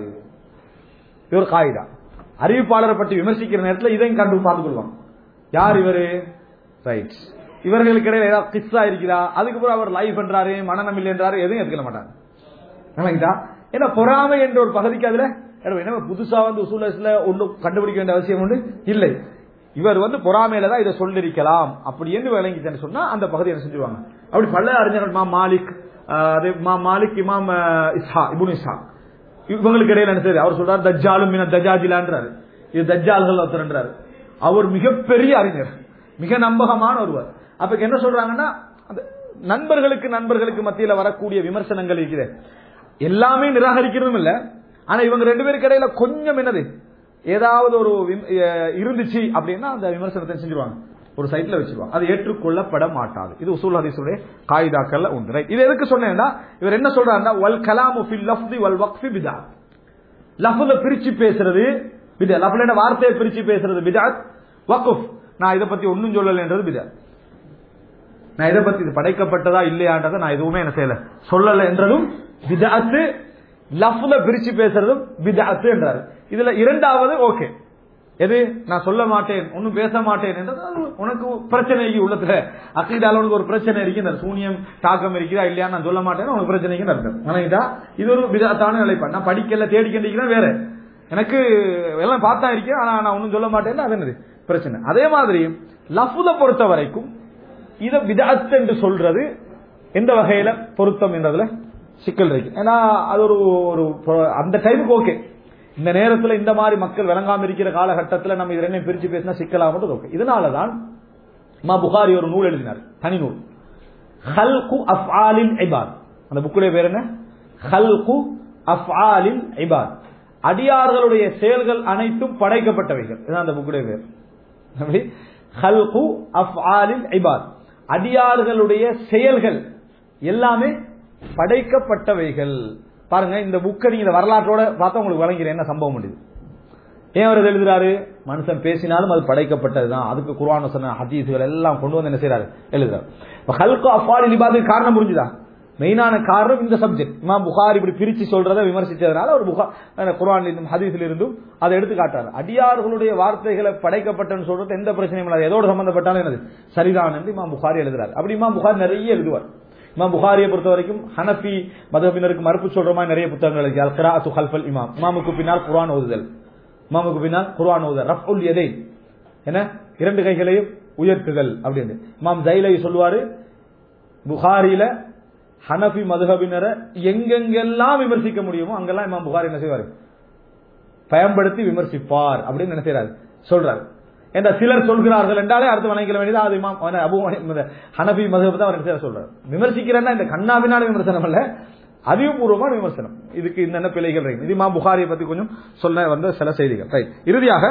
இது ஒரு காயிதா அறிவிப்பாளரை பற்றி விமர்சிக்கிற நேரத்தில் இதையும் கண்டு பார்த்துக் கொள்வாங்க யார் இவரு ரைட் இவர்களுக்கு இடையில ஏதாவது கிஸ்ஸா இருக்குதா அதுக்கு பிறகு அவர் லைவ் பண்றாரு மனநம் இல்லை என்றாரு எதுவும் எடுத்துக்க மாட்டாங்க விளங்கிட்டா? ஏன்னா பொறாமை என்ற ஒரு பகுதிக்கு அதுல ஏன்னா என்ன புதுசா வந்து உசூலஸ்ல ஒன்றும் கண்டுபிடிக்க வேண்டிய அவசியம் உண்டு இல்லை இவர் வந்து பொறாமையில தான் இதை சொல்லிருக்கலாம் அப்படி என்று விளங்கிட்டேன்னு சொன்னா அந்த பகுதி என்ன செஞ்சுருவாங்க அப்படி பல அறிஞர்கள் மா மாலிக் ஆஹ், அதே மா மாலிக் இமாம் ஆஹ், இஸ்ஹா இபுன் இஸ்ஹா இவங்களுக்கு இடையில என்ன செய்யுது அவர் சொல்றாரு தஜ்ஜாலும் மின தஜாஜிலான்றாரு இது தஜ்ஜால்கள் ஒருத்தர்ன்றாரு அவர் மிகப்பெரிய அறிஞர் மிக நம்பகமான ஒருவர் அப்ப என்ன சொல்றாங்கன்னா அந்த நண்பர்களுக்கு நண்பர்களுக்கு மத்தியில வரக்கூடிய விமர்சனங்கள் இருக்குது எல்லாமே நிராகரிக்கிறதும் இல்ல ஆனா இவங்க ரெண்டு பேருக்கு இடையில கொஞ்சம் என்னது ஏதாவது ஒரு விம்- அஹ் இருந்துச்சு அப்படின்னா அந்த விமர்சனத்தை செஞ்சிருவாங்க ஒரு சைட்ல வச்சிருவாங்க அது ஏற்றுக்கொள்ளப்பட மாட்டாது இது உசூல் ஹதீஸுடைய காயிதாக்கள்ல உண்டு Right. இது எதுக்கு சொன்னேன்னா இவர் என்ன சொல்றாருன்னா வல் கலாமு ஃபில் லஃப்தி வல் வக்ஃபி பிதா லஃப்ல பிரிச்சு பேசுறது பிதா லஃப்ல வார்த்தையை பிரிச்சு பேசுறது பிதாத் வக்ஃப் நான் இதை பத்தி ஒன்னும் சொல்லலைன்றது பிதா நான் இதை பத்தி இது படைக்கப்பட்டதா இல்லையான்றதை நான் எதுவுமே என்ன செய்யல சொல்லல என்றதும் பிதாத்து லஃப்ல பிரிச்சு பேசுறதும் பிதாத்து என்றாரு இதுல இரண்டாவது ஓகே எது நான் சொல்ல மாட்டேன் ஒன்னும் பேச மாட்டேன் என்றது அது உனக்கு பிரச்சனை இருக்கு உள்ளத்துல அக்கீதால உனக்கு ஒரு பிரச்சனை இருக்கு இந்த சூனியம் தாக்கம் இருக்குதா இல்லையா நான் சொல்ல மாட்டேன் உனக்கு பிரச்சனை இருக்குன்னு அர்த்தம் ஆனா இது ஒரு விதத்தான நிலைப்பாடு நான் படிக்கல தேடி கண்டிக்கிறேன் வேற எனக்கு எல்லாம் பார்த்தா இருக்கேன் ஆனா நான் ஒன்னும் சொல்ல மாட்டேன் அது என்னது பிரச்சனை அதே மாதிரி லஃபுத பொறுத்த வரைக்கும் இத விதாத் என்று சொல்றது எந்த வகையில பொருத்தம் என்றதுல சிக்கல் இருக்கு ஏன்னா அது ஒரு ஒரு அந்த டைமுக்கு ஓகே இந்த நேரத்துல இந்த மாதிரி மக்கள் விளங்காம இருக்கிற காலகட்டத்தில் நம்ம இது ரெண்டையும் பிரிச்சு பேசினா சிக்கலாமட்டு ஓகே இதனாலதான் மா புகாரி ஒரு நூல் எழுதினார் தனி நூல் ஹல்கு அஃஆலில் இபாத் அந்த புக்குடைய பேர் என்ன ஹல்கு அஃஆலில் இபாத் அடியார்களுடைய செயல்கள் அனைத்தும் படைக்கப்பட்டவைகள் இதுதான் அந்த புக்குடைய பேர் எப்படி ஹல்கு அஃஆலில் இபாத் அடியார்களுடைய செயல்கள் எல்லாமே படைக்கப்பட்டவைகள் பாருங்க இந்த புக்கை நீங்க இந்த வரலாற்றோட பார்த்தா உங்களுக்கு வழங்கிறேன் என்ன சம்பவம் முடியுது ஏன் அவர் எழுதுறாரு மனுஷன் பேசினாலும் அது படைக்கப்பட்டதுதான் அதுக்கு குர்ஆன் சொன்ன ஹதீஸ்கள் எல்லாம் கொண்டு வந்து என்ன செய்யறாரு எழுதுறாரு இப்ப ஹல்கு அஃபாலி லிபாதுக்கு காரணம் புரிஞ்சுதா மெயினான காரணம் இந்த சப்ஜெக்ட் இமாம் புகார் இப்படி பிரிச்சு சொல்றதை விமர்சிச்சதுனால ஒரு புகா குர்ஆன் இருந்தும் ஹதீஸ்ல இருந்தும் அதை எடுத்து காட்டுறாரு அடியார்களுடைய வார்த்தைகளை படைக்கப்பட்டன்னு சொல்றது எந்த பிரச்சனையும் இல்லை அது எதோட சம்பந்தப்பட்டாலும் என்னது சரிதான் என்று இமாம் புகாரி எழுதுறாரு அப்படி இமாம் புகார் நிறைய எழுதுவார் இமாம் புகாரியை பொறுத்த வரைக்கும் ஹனஃபி மதபினருக்கு மறுப்பு சொல்ற மாதிரி நிறைய புத்தகங்கள் இருக்கு அல் கிராஅத்து ஹல்ஃபல் இமாம் இமாமுக்கு பின்னால் குர்ஆன் ஓதுதல் இமாமுக்கு பின்னால் குர்ஆன் ஓதுதல் ரஃபுல் எதை என்ன இரண்டு கைகளையும் உயர்த்துதல் அப்படின்னு இமாம் ஜைலை சொல்லுவாரு புகாரியில ஹனஃபி மதுஹபினரை எங்கெங்கெல்லாம் விமர்சிக்க முடியுமோ அங்கெல்லாம் இமாம் புகாரி என்ன செய்வாரு பயன்படுத்தி விமர்சிப்பார் அப்படின்னு என்ன செய்யறாரு சொல்றாரு என்ற சிலர் சொல்கிறார்கள் என்றாலே அடுத்து வணங்கிக்க வேண்டியது அது இமாம் அவன அபு ஹனபி மதுஹப் தான் அவர் என்ன செய்ய சொல்றாரு விமர்சிக்கிறேன்னா இந்த கண்ணாபினான விமர்சனம் அல்ல அறிவுபூர்வமான விமர்சனம் இதுக்கு என்னென்ன பிழைகள் இருக்கு இது இமாம் புகாரியை பத்தி கொஞ்சம் சொல்ல வந்த சில செய்திகள் ரைட் இறுதியாக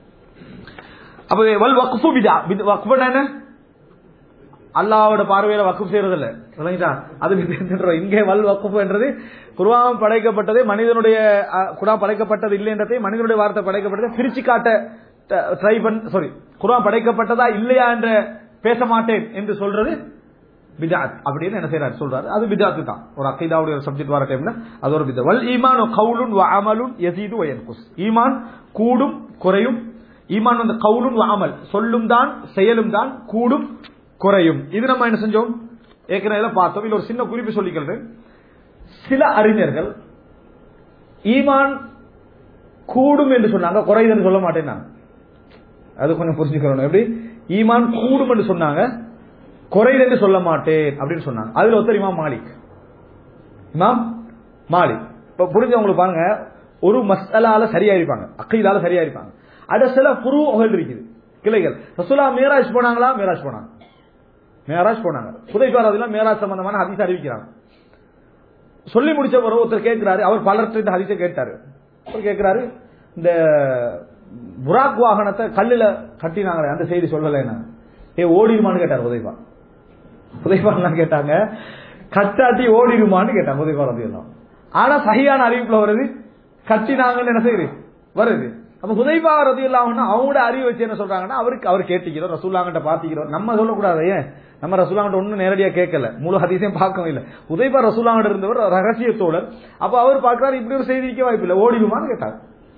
அப்ப வல் வக்ஃபு பிதா வக்ஃபுனா என்ன அல்லாவோட பார்வையில வக்குப் செய்யறது இல்ல விளங்கிட்டா அது விதன்றோம். இங்கே வல் வக்குப் என்றது குர்ஆன் படைக்கப்பட்டது மனிதனுடைய அஹ், குர்ஆன் படைக்கப்பட்டது இல்லை என்றதை மனிதனுடைய வார்த்தை படைக்கப்பட்டது பிரிச்சு காட்ட ட்ரை பண் சாரி குர்ஆன் படைக்கப்பட்டதா இல்லையா என்ற பேச மாட்டேன் என்று சொல்றது பிதாத் அப்படின்னு என்ன செய்யறாரு சொல்றாரு அது பிதாத்து தான் ஒரு அகைதாவுடைய சப்ஜெக்ட் வர டைம்ல அது ஒரு பிதா வல் ஈமான் கவுலுன் வ அமலுன் யசீது வ யன்குஸ் ஈமான் கூடும் குறையும் ஈமான் வந்து கவுலுன் வ அமல் சொல்லும் தான் செயலும் தான் கூடும் குறையும் இது நம்ம என்ன செஞ்சோம் ஏற்கனவே பார்த்தோம் இதுல ஒரு சின்ன குறிப்பு சொல்லிக்கிறது சில அறிஞர்கள் ஈமான் கூடும் என்று சொன்னாங்க குறையுதுன்னு சொல்ல மாட்டேன் நான் அது கொஞ்சம் புரிஞ்சுக்கணும் எப்படி ஈமான் கூடும் என்று சொன்னாங்க குறையுது என்று சொல்ல மாட்டேன் அப்படின்னு சொன்னாங்க அதுல ஒருத்தர் இமாம் மாலிக் இமாம் மாலிக் இப்ப புரிஞ்சவங்களுக்கு பாருங்க ஒரு மசாலால சரியா இருப்பாங்க அக்கைதால சரியா இருப்பாங்க அட சில புருவங்கள் இருக்குது கிளைகள் ரசூலா மேராஜ் போனாங்களா மேராஜ் போனாங்க மேராஜ் போனாங்க புதைக்காரதுல மேராஜ் சம்பந்தமான ஹதீஸ் அறிவிக்கிறாங்க சொல்லி முடிச்ச பிறகு ஒருத்தர் கேட்கிறாரு அவர் பலர்கிட்ட இந்த ஹதீஸை கேட்டாரு அவர் கேட்கிறாரு இந்த புராக் வாகனத்தை கல்லுல கட்டினாங்களே அந்த செய்தி சொல்லலை என்ன ஏ ஓடிடுமான்னு கேட்டார் உதய்பா உதய்பா கேட்டாங்க கட்டாட்டி ஓடிடுமான்னு கேட்டாங்க உதய்பா ரதியெல்லாம் ஆனா சரியான அறிவிப்புல வருது கட்டினாங்கன்னு என்ன செய்யுது வருது அப்ப ஹுதைபா ரதி இல்லாமன்னா அவங்களோட அறிவு வச்சு என்ன சொல்றாங்கன்னா அவருக்கு அவர் கேட்டிக்கிறோம் ரசூல்லாங்கிட்ட பாத்திக்கிறோம் நம்ம சொல்லக்கூடாது ஏன் நம்ம ரசூலாங்கிட்ட ஒன்னும் நேரடியா கேட்கல முழு ஹதீஸையும் பார்க்கவும் இல்லை உதய்பா ரசூலாங்கிட்ட இருந்தவர் ரகசியத்தோடர் அப்ப அவர் பார்க்கிறாரு இப்படி ஒரு செய்தி இருக்க வாய்ப்பு இல்லை ஓடிடுமான்னு கேட்டார்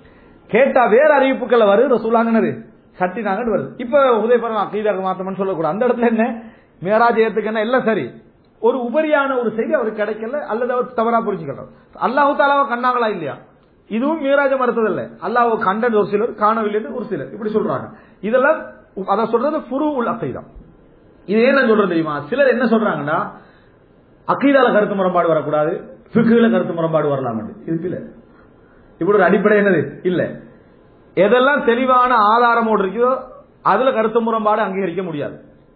கேட்டா வேற அறிவிப்புகள் வருது ரசூலாங்கனது கட்டினாங்கன்னு வருது இப்ப உதயபரம் அக்கீதாக மாத்தம்னு சொல்லக்கூடாது அந்த இடத்துல என்ன மேராஜ் ஏத்துக்கு என்ன எல்லாம் சரி ஒரு உபரியான ஒரு செய்தி அவருக்கு கிடைக்கல அல்லது அவர் தவறா புரிஞ்சுக்கலாம் அல்லாஹு தாலாவை கண்டாங்களா இல்லையா இதுவும் மீராஜ மறுத்ததில்லை அல்லாஹ் கண்டது ஒரு சிலர் காணவில்லைன்னு ஒரு சிலர் இப்படி சொல்றாங்க இதெல்லாம் அத சொல்றது புரு உல் அக்கைதான் இது ஏன் நான் சொல்றது தெரியுமா சிலர் என்ன சொல்றாங்கன்னா அக்கீதால கருத்து முரண்பாடு வரக்கூடாது பிக்குல கருத்து முரண்பாடு வரலாம் இது இல்ல இப்படி ஒரு அடிப்படை என்னது இல்ல எதெல்லாம் தெளிவான ஆதாரமோடு இருக்குதோ அதுல கருத்து முரண்பாடு அங்கீகரிக்க முடியாது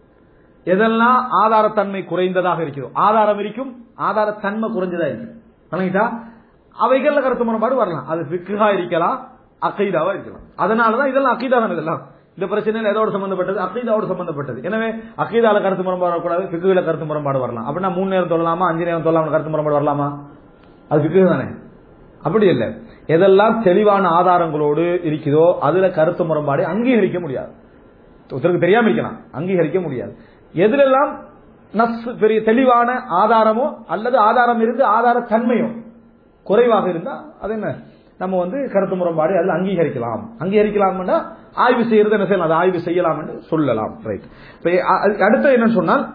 எதெல்லாம் ஆதாரத்தன்மை குறைந்ததாக இருக்குதோ ஆதாரம் இருக்கும் ஆதாரத்தன்மை குறைஞ்சதா இருக்கும் வணங்கிட்டா அவைகள்ல கருத்து முரண்பாடு வரலாம் அது பிக்குகா இருக்கலாம் அக்கைதாவா இருக்கலாம் அதனாலதான் இதெல்லாம் அக்கீதா தான் இதெல்லாம் இந்த பிரச்சனையில் எதோட சம்பந்தப்பட்டது அக்கீதாவோட சம்பந்தப்பட்டது எனவே அக்கீதால கருத்து முரண்பாடு வரக்கூடாது பிக்குல கருத்து முரண்பாடு வரலாம் அப்படின்னா மூணு நேரம் தொழலாமா அஞ்சு நேரம் தொழலாமா கருத்து முரண்பாடு வரலாமா அது பிக்கு தானே அப்படி இல்லை எதெல்லாம் தெளிவான ஆதாரங்களோடு இருக்குதோ அதுல கருத்து முரண்பாடு அங்கீகரிக்க முடியாது ஒருத்தருக்கு தெரியாம இருக்கலாம் அங்கீகரிக்க முடியாது எதுலெல்லாம் நஸ் பெரிய தெளிவான ஆதாரமோ அல்லது ஆதாரம் இருந்து ஆதார தன்மையோ குறைவாக இருந்தா அது என்ன நம்ம வந்து கருத்து முரண்பாடு அதில் அங்கீகரிக்கலாம் அங்கீகரிக்கலாம் ஆய்வு செய்யறது என்ன செய்யலாம் அதை ஆய்வு செய்யலாம் என்று சொல்லலாம் ரைட் அடுத்து என்னன்னு சொன்னால்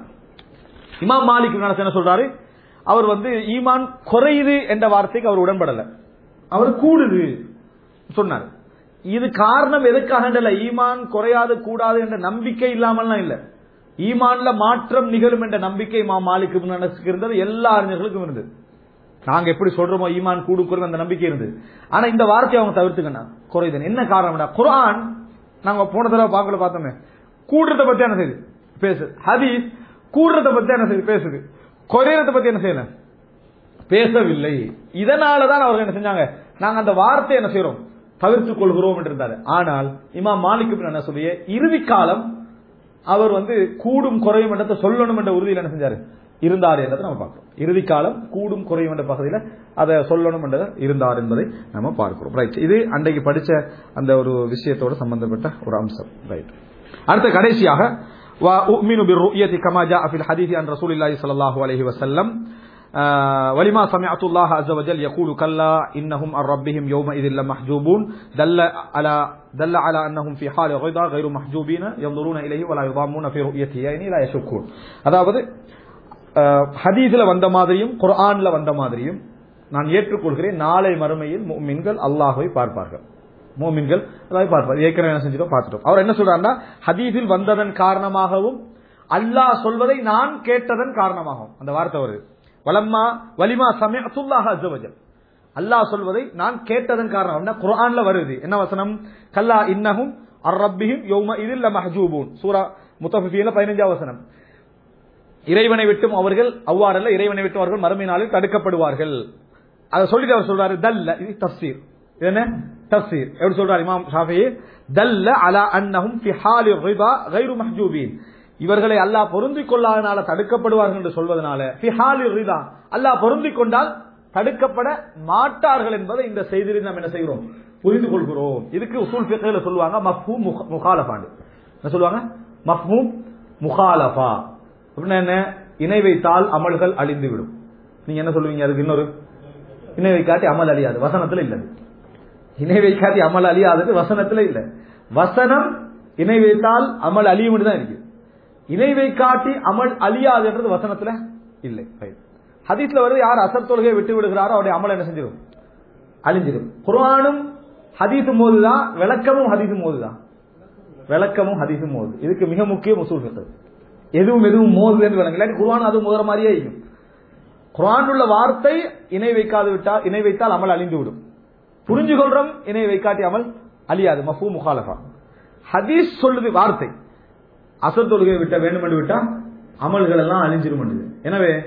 இமாம் மாலிக் என்ன சொல்றாரு அவர் வந்து ஈமான் குறையுது என்ற வார்த்தைக்கு அவர் உடன்படல அவர் கூடுது சொன்னார் இது காரணம் எதுக்காக ஈமான் குறையாது கூடாது என்ற நம்பிக்கை இல்லாமல்லாம் இல்ல ஈமான்ல மாற்றம் நிகழும் என்ற நம்பிக்கை மா மாலிக்கு இருந்தது எல்லா அறிஞர்களுக்கும் இருந்தது நாங்க எப்படி சொல்றோமோ ஈமான் கூடு குறைவு அந்த நம்பிக்கை இருந்தது ஆனா இந்த வார்த்தையை அவங்க தவிர்த்துக்கண்ணா குறையுது என்ன காரணம்டா குரான் நாங்க போன தடவை பார்க்கல பார்த்தோமே கூடுறத பத்தி என்ன செய்யுது பேசுது ஹதீஸ் கூடுறத பத்தி என்ன செய்யுது பேசுது குறையறத பத்தி என்ன செய்யல பேசவில்லை இதனாலதான் அவர்கள் என்ன செஞ்சாங்க நாங்க அந்த வார்த்தை என்ன செய்யறோம் தவிர்த்துக் கொள்கிறோம் என்று இருந்தாரு ஆனால் இமா மாலிக்கு என்ன சொல்லிய இறுதி காலம் அவர் வந்து கூடும் குறையும் என்றதை சொல்லணும் என்ற உறுதியில் என்ன செஞ்சாரு இருந்தார் என்றதை நம்ம பார்க்கிறோம் இறுதி காலம் கூடும் குறையும் என்ற பகுதியில் அதை சொல்லணும் என்றதை இருந்தார் என்பதை நம்ம பார்க்கிறோம் ரைட் இது அன்றைக்கு படிச்ச அந்த ஒரு விஷயத்தோட சம்பந்தப்பட்ட ஒரு அம்சம் ரைட் அடுத்த கடைசியாக وأؤمن بالرؤية كما جاء في الحديث عن رسول الله صلى الله عليه وسلم آه ولما سمعت الله عز وجل يقول كلا إنهم عن ربهم يومئذ لمحجوبون دل على دل على أنهم في حال غضا غير محجوبين ينظرون إليه ولا يضامون في رؤيته يعني لا يشكون அதாவது ஹதீஸ்ல வந்த மாதிரியும் குர்ஆன்ல வந்த மாதிரியும் நான் ஏற்றுக்கொள்கிறேன் நாளை மறுமையில் முஃமின்கள் அல்லாஹ்வை பார்ப்பார்கள் மோமின்கள் அதாவது பார்ப்பார் ஏற்கனவே என்ன செஞ்சிட்டோம் பார்த்துட்டோம் அவர் என்ன சொல்றாருன்னா ஹதீஸில் வந்ததன் காரணமாகவும் அல்லாஹ் சொல்வதை நான் கேட்டதன் காரணமாகவும் அந்த வார்த்தை வருது வலம்மா வலிமா சமயத்துல்லாஹ் அஜவஜல் அல்லாஹ் சொல்வதை நான் கேட்டதன் காரணம் குர்ஆன்ல வருது என்ன வசனம் கல்லா இன்னஹும் அர் ரப்பிஹிம் யௌம இதில் மஹஜூபூன் சூரா முத்தஃபிஃபீன்ல பதினஞ்சாவது வசனம் இறைவனை விட்டும் அவர்கள் அவ்வாறல்ல இறைவனை விட்டும் அவர்கள் மறுமை நாளில் தடுக்கப்படுவார்கள் அதை சொல்லிட்டு அவர் சொல்றாரு தல்ல இது தப்சீர் என்ன தப்சீர் எப்படி சொல்றார் இமாம் ஷாஃபி தல்ல அலா அன்னஹும் ஃபி ஹாலி ரிதா கைரு மஹ்ஜூபீன் இவர்களை அல்லாஹ் பொருந்திக் கொள்ளாதனால தடுக்கப்படுவார்கள் என்று சொல்வதனால ஃபி ஹாலி ரிதா அல்லாஹ் பொருந்திக் கொண்டால் தடுக்கப்பட மாட்டார்கள் என்பதை இந்த செய்தியில் நாம் என்ன செய்கிறோம் புரிந்து கொள்கிறோம் இதுக்கு உசூல் ஃபிக்ஹ்ல சொல்லுவாங்க மஃஹூம் முகாலஃபாண்டு என்ன சொல்லுவாங்க மஃஹூம் முகாலஃபா அப்படின்னா என்ன இணை வைத்தால் அமல்கள் அழிந்துவிடும் நீங்க என்ன சொல்லுவீங்க அதுக்கு இன்னொரு இணை வைக்காட்டி அமல் அழியாது வசனத்துல இல்லது இணை வைக்காட்டி அமல் அழியாதது வசனத்துல இல்ல வசனம் இணை வைத்தால் அமல் அழியும் தான் இருக்கு இணை வைக்காட்டி அமல் அழியாதுன்றது வசனத்துல இல்லை ஹதீஸ்ல வருது யார் அசர் தொழுகை விட்டு விடுகிறாரோ அவருடைய அமல் என்ன செஞ்சிடும் அழிஞ்சிடும் குர்ஆனும் ஹதீஸும் போதுதான் விளக்கமும் ஹதீஸும் போதுதான் விளக்கமும் ஹதீஸும் மோது இதுக்கு மிக முக்கிய முசூல் ஃபிக்ஹ் எதுவும் எதுவும் மோது என்று விளங்க இல்லாட்டி குர்ஆன் அது முதற மாதிரியே இருக்கும் குர்ஆன் உள்ள வார்த்தை இணை வைக்காது விட்டால் இணை வைத்தால் அமல் அழிந்து விடும் புரிஞ்சு கொள்றோம் இணை வைக்காட்டி அமல் அழியாது மஃபூ முகாலஃபா ஹதீஸ் சொல்லுது வார்த்தை அசர் தொழுகை விட்ட வேண்டும் என்று விட்டா அமல்கள் எல்லாம் அழிஞ்சிரும் எனவே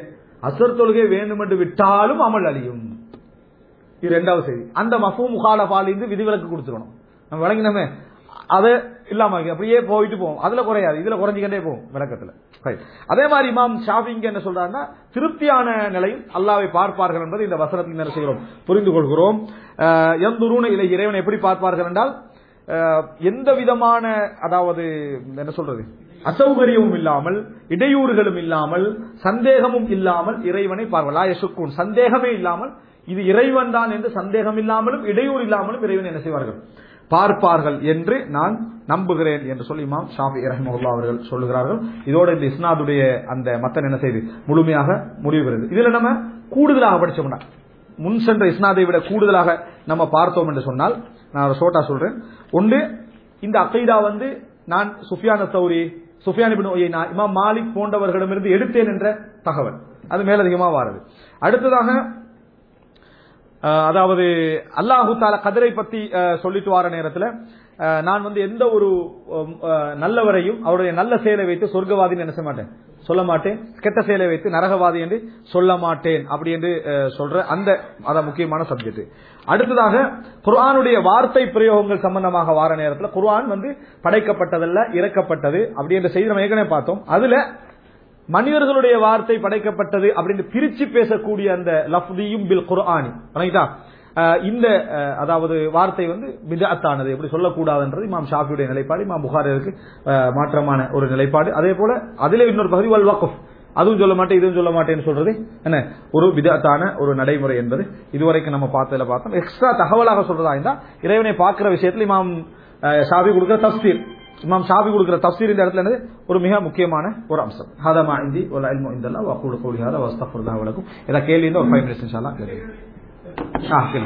அசர் தொழுகை வேண்டும் என்று விட்டாலும் அமல் அழியும் இது ரெண்டாவது செய்தி அந்த மஃபூ முகாலபாலிருந்து விதிவிலக்கு கொடுத்துடணும் நம்ம விளங்கினோமே அதை இல்லாம இருக்கு. அப்படியே போயிட்டு போவோம் அதுல குறையாது இதுல குறைஞ்சிக்கிட்டே போகும் விளக்கத்துல Right. அதே மாதிரி இமாம் ஷாஃபிங்க என்ன சொல்றாங்கன்னா திருப்தியான நிலையில் அல்லாவை பார்ப்பார்கள் என்பது இந்த வசனத்தில் என்ன செய்கிறோம் புரிந்து கொள்கிறோம் அஹ், எந்துருன இலை இறைவனை எப்படி பார்ப்பார்கள் என்றால் அஹ், எந்த விதமான அதாவது என்ன சொல்றது அசௌகரியமும் இல்லாமல் இடையூறுகளும் இல்லாமல் சந்தேகமும் இல்லாமல் இறைவனை பார்வலா யசுக்கூன் சந்தேகமே இல்லாமல் இது இறைவன் தான் என்று சந்தேகம் இல்லாமலும் இடையூறு இல்லாமலும் இறைவன் என்ன செய்வார்கள் பார்ப்பார்கள் என்று நான் நம்புகிறேன் என்று சொல்லி இமாம் ஷாஃபி ரஹ்மஹுல்லா அவர்கள் சொல்லுகிறார்கள் இதோட இந்த இஸ்னாதுடைய அந்த மத்தன் என்ன செய்து முழுமையாக முடிவு பெறுது இதுல நம்ம கூடுதலாக படிச்சோம்னா முன் சென்ற இஸ்னாதை விட கூடுதலாக நம்ம பார்த்தோம் என்று சொன்னால் நான் ஒரு ஷோட்டா சொல்றேன் ஒன்று இந்த அகைதா வந்து நான் சுஃபியான சௌரி சுஃபியான் இப்னு உயைனா இமாம் மாலிக் போன்றவர்களிடமிருந்து எடுத்தேன் என்ற தகவல் அது மேலதிகமாக வாருது அடுத்ததாக அஹ், அதாவது அல்லாஹு தாலா கதிரை பத்தி அஹ், சொல்லிட்டு வர நேரத்தில் அஹ், நான் வந்து எந்த ஒரு உம், அஹ், நல்லவரையும் அவருடைய நல்ல செயலை வைத்து சொர்க்கவாதின்னு என்ன செய்ய மாட்டேன் சொல்ல மாட்டேன் கெட்ட செயலை வைத்து நரகவாதி என்று சொல்ல மாட்டேன் அப்படி என்று அஹ், சொல்ற அந்த அதான் முக்கியமான சப்ஜெக்ட் அடுத்ததாக குர்ஆனுடைய வார்த்தை பிரயோகங்கள் சம்பந்தமாக வார நேரத்தில் குர்ஆன் வந்து படைக்கப்பட்டதல்ல இறக்கப்பட்டது அப்படி என்ற செய்தி நம்ம ஏற்கனவே பார்த்தோம் அதுல மனிதர்களுடைய வார்த்தை படைக்கப்பட்டது அப்படின்னு பிரிச்சு பேசக்கூடிய அந்த லஃப்தியும் பில் குர்ஆனி வணங்கிட்டா அஹ் இந்த அஹ், அதாவது வார்த்தை வந்து பிதாத்தானது எப்படி சொல்லக்கூடாதுன்றது இமாம் ஷாஃபியுடைய நிலைப்பாடு இமாம் புகாரிற்கு மாற்றமான ஒரு நிலைப்பாடு அதே போல அதிலே இன்னொரு பகுதி வல் வக்ஃப் அதுவும் சொல்ல மாட்டேன் இதுவும் சொல்ல மாட்டேன்னு சொல்றது என்ன ஒரு விதத்தான ஒரு நடைமுறை என்பது இதுவரைக்கும் நம்ம பார்த்ததுல பார்த்தோம் எக்ஸ்ட்ரா தகவலாக சொல்றதா இருந்தா இறைவனை பார்க்கிற விஷயத்துல இமாம் அஹ், ஷாஃபி கொடுக்கிற தப்சீர் இமாம் ஷாஃபி கொடுக்கிற தப்சீர் இந்த இடத்துல என்னது ஒரு மிக முக்கியமான ஒரு அம்சம் ஹதமா இந்தி ஒரு அல்மு இந்தல்லா வக்கூடு கோடி ஹாதா வஸ்தஃபுல்லா வலக்கும் ஏதாவது கேள்வி இருந்தா ஒரு ஃபைவ் மினிட்ஸ் இன்ஷால்லா கேள்வி ஆ கேள்வி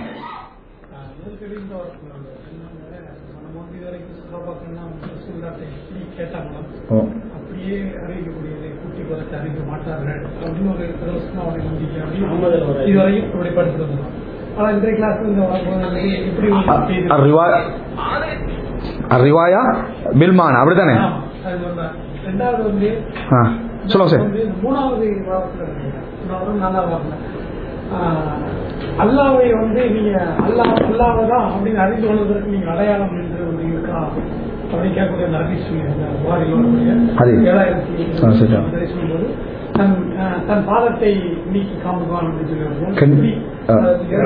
ஓ அப்படியே அறிவிக்கக்கூடியதை கூட்டி குறைத்து அறிவிக்க மாட்டார்கள் அப்படின்னு ஒரு பிரதோஷமா அவனை நம்பிக்கை அப்படின்னு இதுவரையும் இப்படி படிச்சுட்டு வந்தோம் ஆனா இன்றைய கிளாஸ் வந்து வரும்போது வந்து எப்படி ஒரு செய்தி الرواية الرواية بالمعنى அப்படிதானே ஆமா, அது ஒண்ணு. ரெண்டாவது வந்து ஆ சொல்லுங்க சார் வந்து மூணாவது வாரத்துல இருக்கு. மூணாவது நாலாவது வாரத்துல ஆஹ், அல்லாவை வந்து நீங்க அல்லாஹ் அல்லாவை தான் அப்படின்னு அறிந்து கொள்வதற்கு நீங்க அடையாளம் என்று ஒன்று இருக்கா அப்படின்னு கேட்கக்கூடிய அந்த ஹதீஸ் அந்த புகாரில் ஹதீஸ். ஏழாயிரத்தி ஆ, சரி. அதை சொல்லும்போது தன் ஆஹ், தன் பாதத்தை நீக்கி காமுகான் அப்படின்னு சொல்லி கண்- இப்படி, ஆ.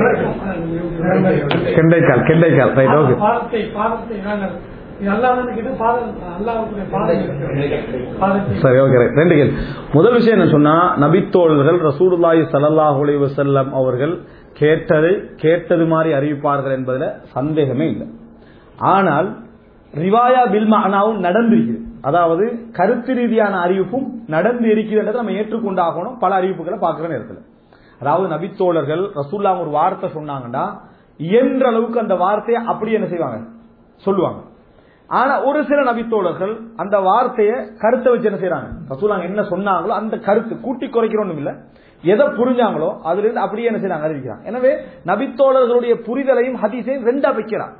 அஹ், கெண்டைக்கால் கெண்டைக்கால் ரைட் ஓகே பாதத்தை பாதத்தை நாங்கள் இது அல்லாஹ்னு கேட்டா பாதம் அல்லாஹ்வுடைய பாதம் இருக்கு. பாதத்தை சரி ஓகே ரைட் ரெண்டு கேள்வி முதல் விஷயம் என்ன சொன்னா நபித்தோழர்கள் ரசூலுல்லாஹி ஸல்லல்லாஹு அலைஹி வஸல்லம் அவர்கள் கேட்டதை கேட்டது மாதிரி அறிவிப்பார்கள் என்பதுல சந்தேகமே இல்லை ஆனால் ரிவாயா பில் மஅனாவும் நடந்திருக்குது அதாவது கருத்து ரீதியான அறிவிப்பும் நடந்து இருக்கிறது நம்ம ஏற்றுக்கொண்டாகணும் பல அறிவிப்புகளை பார்க்கிற நேரத்தில் அதாவது நபித்தோழர்கள் ரசூல்லா ஒரு வார்த்தை சொன்னாங்கன்னா இயன்ற அளவுக்கு அந்த வார்த்தையை அப்படி என்ன செய்வாங்க சொல்லுவாங்க ஆனா ஒரு சில நபித்தோழர்கள் அந்த வார்த்தையை கருத்தை வச்சு என்ன செய்யறாங்க ரசூலாங்க என்ன சொன்னாங்களோ அந்த கருத்து கூட்டி குறைக்கிறோம் இல்ல எதை புரிஞ்சாங்களோ அதுல இருந்து அப்படியே என்ன செய்யறாங்க அறிவிக்கிறாங்க எனவே நபித்தோழர்களுடைய புரிதலையும் ஹதீஸையும் ரெண்டா வைக்கிறாங்க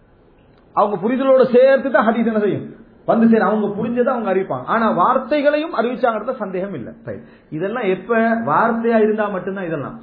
அவங்க புரிதலோட சேர்த்து தான் ஹதீஸ் என்ன செய்யும் வந்து சரி அவங்க புரிஞ்சதை அவங்க அறிவிப்பாங்க ஆனா வார்த்தைகளையும் அறிவிச்சாங்கிறத சந்தேகம் இல்லை Right. இதெல்லாம் எப்ப வார்த்தையா இருந்தா மட்டும்தான் இதெல்லாம்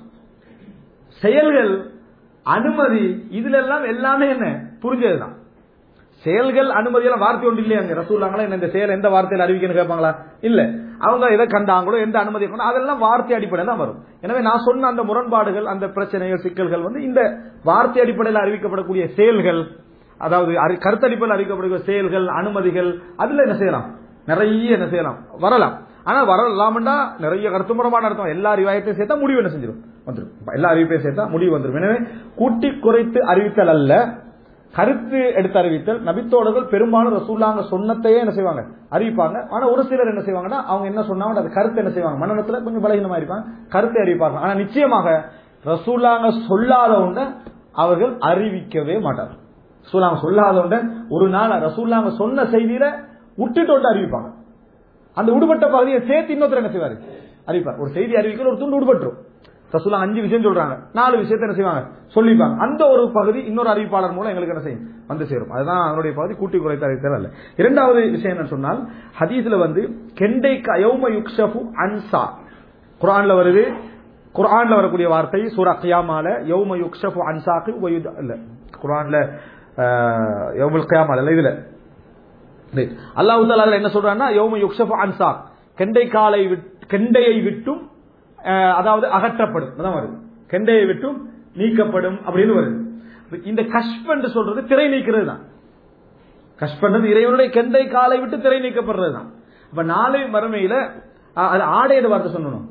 செயல்கள் அனுமதி இதுல எல்லாம் எல்லாமே என்ன புரிஞ்சதுதான் செயல்கள் அனுமதி எல்லாம் வார்த்தை ஒன்று இல்லையா அங்க ரசூல்லாங்களா என்ன இந்த செயல் எந்த வார்த்தையில் அறிவிக்கணும் கேட்பாங்களா இல்ல அவங்க எதை கண்டாங்களோ எந்த அனுமதி கொண்டோ அதெல்லாம் வார்த்தை அடிப்படையில் தான் வரும் எனவே நான் சொன்ன அந்த முரண்பாடுகள் அந்த பிரச்சனைகள் சிக்கல்கள் வந்து இந்த வார்த்தை அடிப்படையில் அறிவிக்கப்படக்கூடிய செயல்கள் அதாவது அறி- கருத்தடிப்படையில் அறிவிக்கப்படக்கூடிய செயல்கள் அனுமதிகள் அதுல என்ன செய்யலாம் நிறைய என்ன செய்யலாம் வரலாம் ஆனா வரலாம்டா நிறைய கருத்து முரமான அர்த்தம் எல்லா அறிவாயத்தையும் சேர்த்தா முடிவு என்ன செஞ்சிடும் வந்துடும் எல்லா அறிவிப்பையும் சேர்த்தா முடிவு வந்துடும் எனவே கூட்டி குறைத்து அறிவித்தல் அல்ல கருத்து எடுத்து அறிவித்தல் நபித்தோடர்கள் பெரும்பாலும் ரசூல்லாங்க சொன்னத்தையே என்ன செய்வாங்க அறிவிப்பாங்க ஆனா ஒரு சிலர் என்ன செய்வாங்கன்னா அவங்க என்ன சொன்னாங்க அது கருத்து என்ன செய்வாங்க மன்னத்துல கொஞ்சம் பலகீனமா இருப்பாங்க கருத்தை அறிவிப்பாங்க ஆனா நிச்சயமாக ரசூல்லாங்க சொல்லாத ஒன்றை அவர்கள் அறிவிக்கவே மாட்டார்கள் ரசூலாங்க சொல்லாத ஒன்றை ஒரு நாள் ரசூல்லாங்க சொன்ன செய்தியில விட்டுட்டு ஒன்று அறிவிப்பாங்க அந்த விடுபட்ட பகுதியை சேர்த்து இன்னொருத்தர் என்ன செய்வாரு அறிவிப்பார் ஒரு செய்தி அறிவிக்கிற ஒரு துண்டு விடுபட்டுரும் ரசூலா அஞ்சு விஷயம் சொல்றாங்க நாலு விஷயத்தை என்ன செய்வாங்க சொல்லிப்பாங்க அந்த ஒரு பகுதி இன்னொரு அறிவிப்பாளர் மூலம் எங்களுக்கு என்ன செய்யும் வந்து சேரும் அதுதான் அதனுடைய பகுதி கூட்டி குறைத்த அறிவித்தல் அல்ல இரண்டாவது விஷயம் என்ன சொன்னால் ஹதீஸ்ல வந்து கெண்டை கயோம யுக்ஷபு அன்சா குர்ஆன்ல வருது குர்ஆன்ல வரக்கூடிய வார்த்தை சூரா கியாமால யௌம யுக்ஷஃபு அன் சாகி வயுத் இல்ல குர்ஆன்ல அஹ், யௌமுல் கியாமால இல்ல இதுல ரைட். அல்லாஹ் தாலா அதுல என்ன சொல்றான்னா யௌம யுக்ஷஃபு அன் சாக் கெண்டை காலை விட்- கெண்டையை விட்டும் அஹ், அதாவது அகற்றப்படும் அதான் வருது கெண்டையை விட்டும் நீக்கப்படும் அப்படின்னு வருது இந்த கஷ்ப் என்று சொல்றது திரை நீக்கிறது தான் கஷ்பன்றது இறைவனுடைய கெண்டை காலை விட்டு திரை நீக்கப்படுறது தான் அப்ப நாளை மறுமையில அஹ், அது ஆடையோட வார்த்தை சொல்லணும்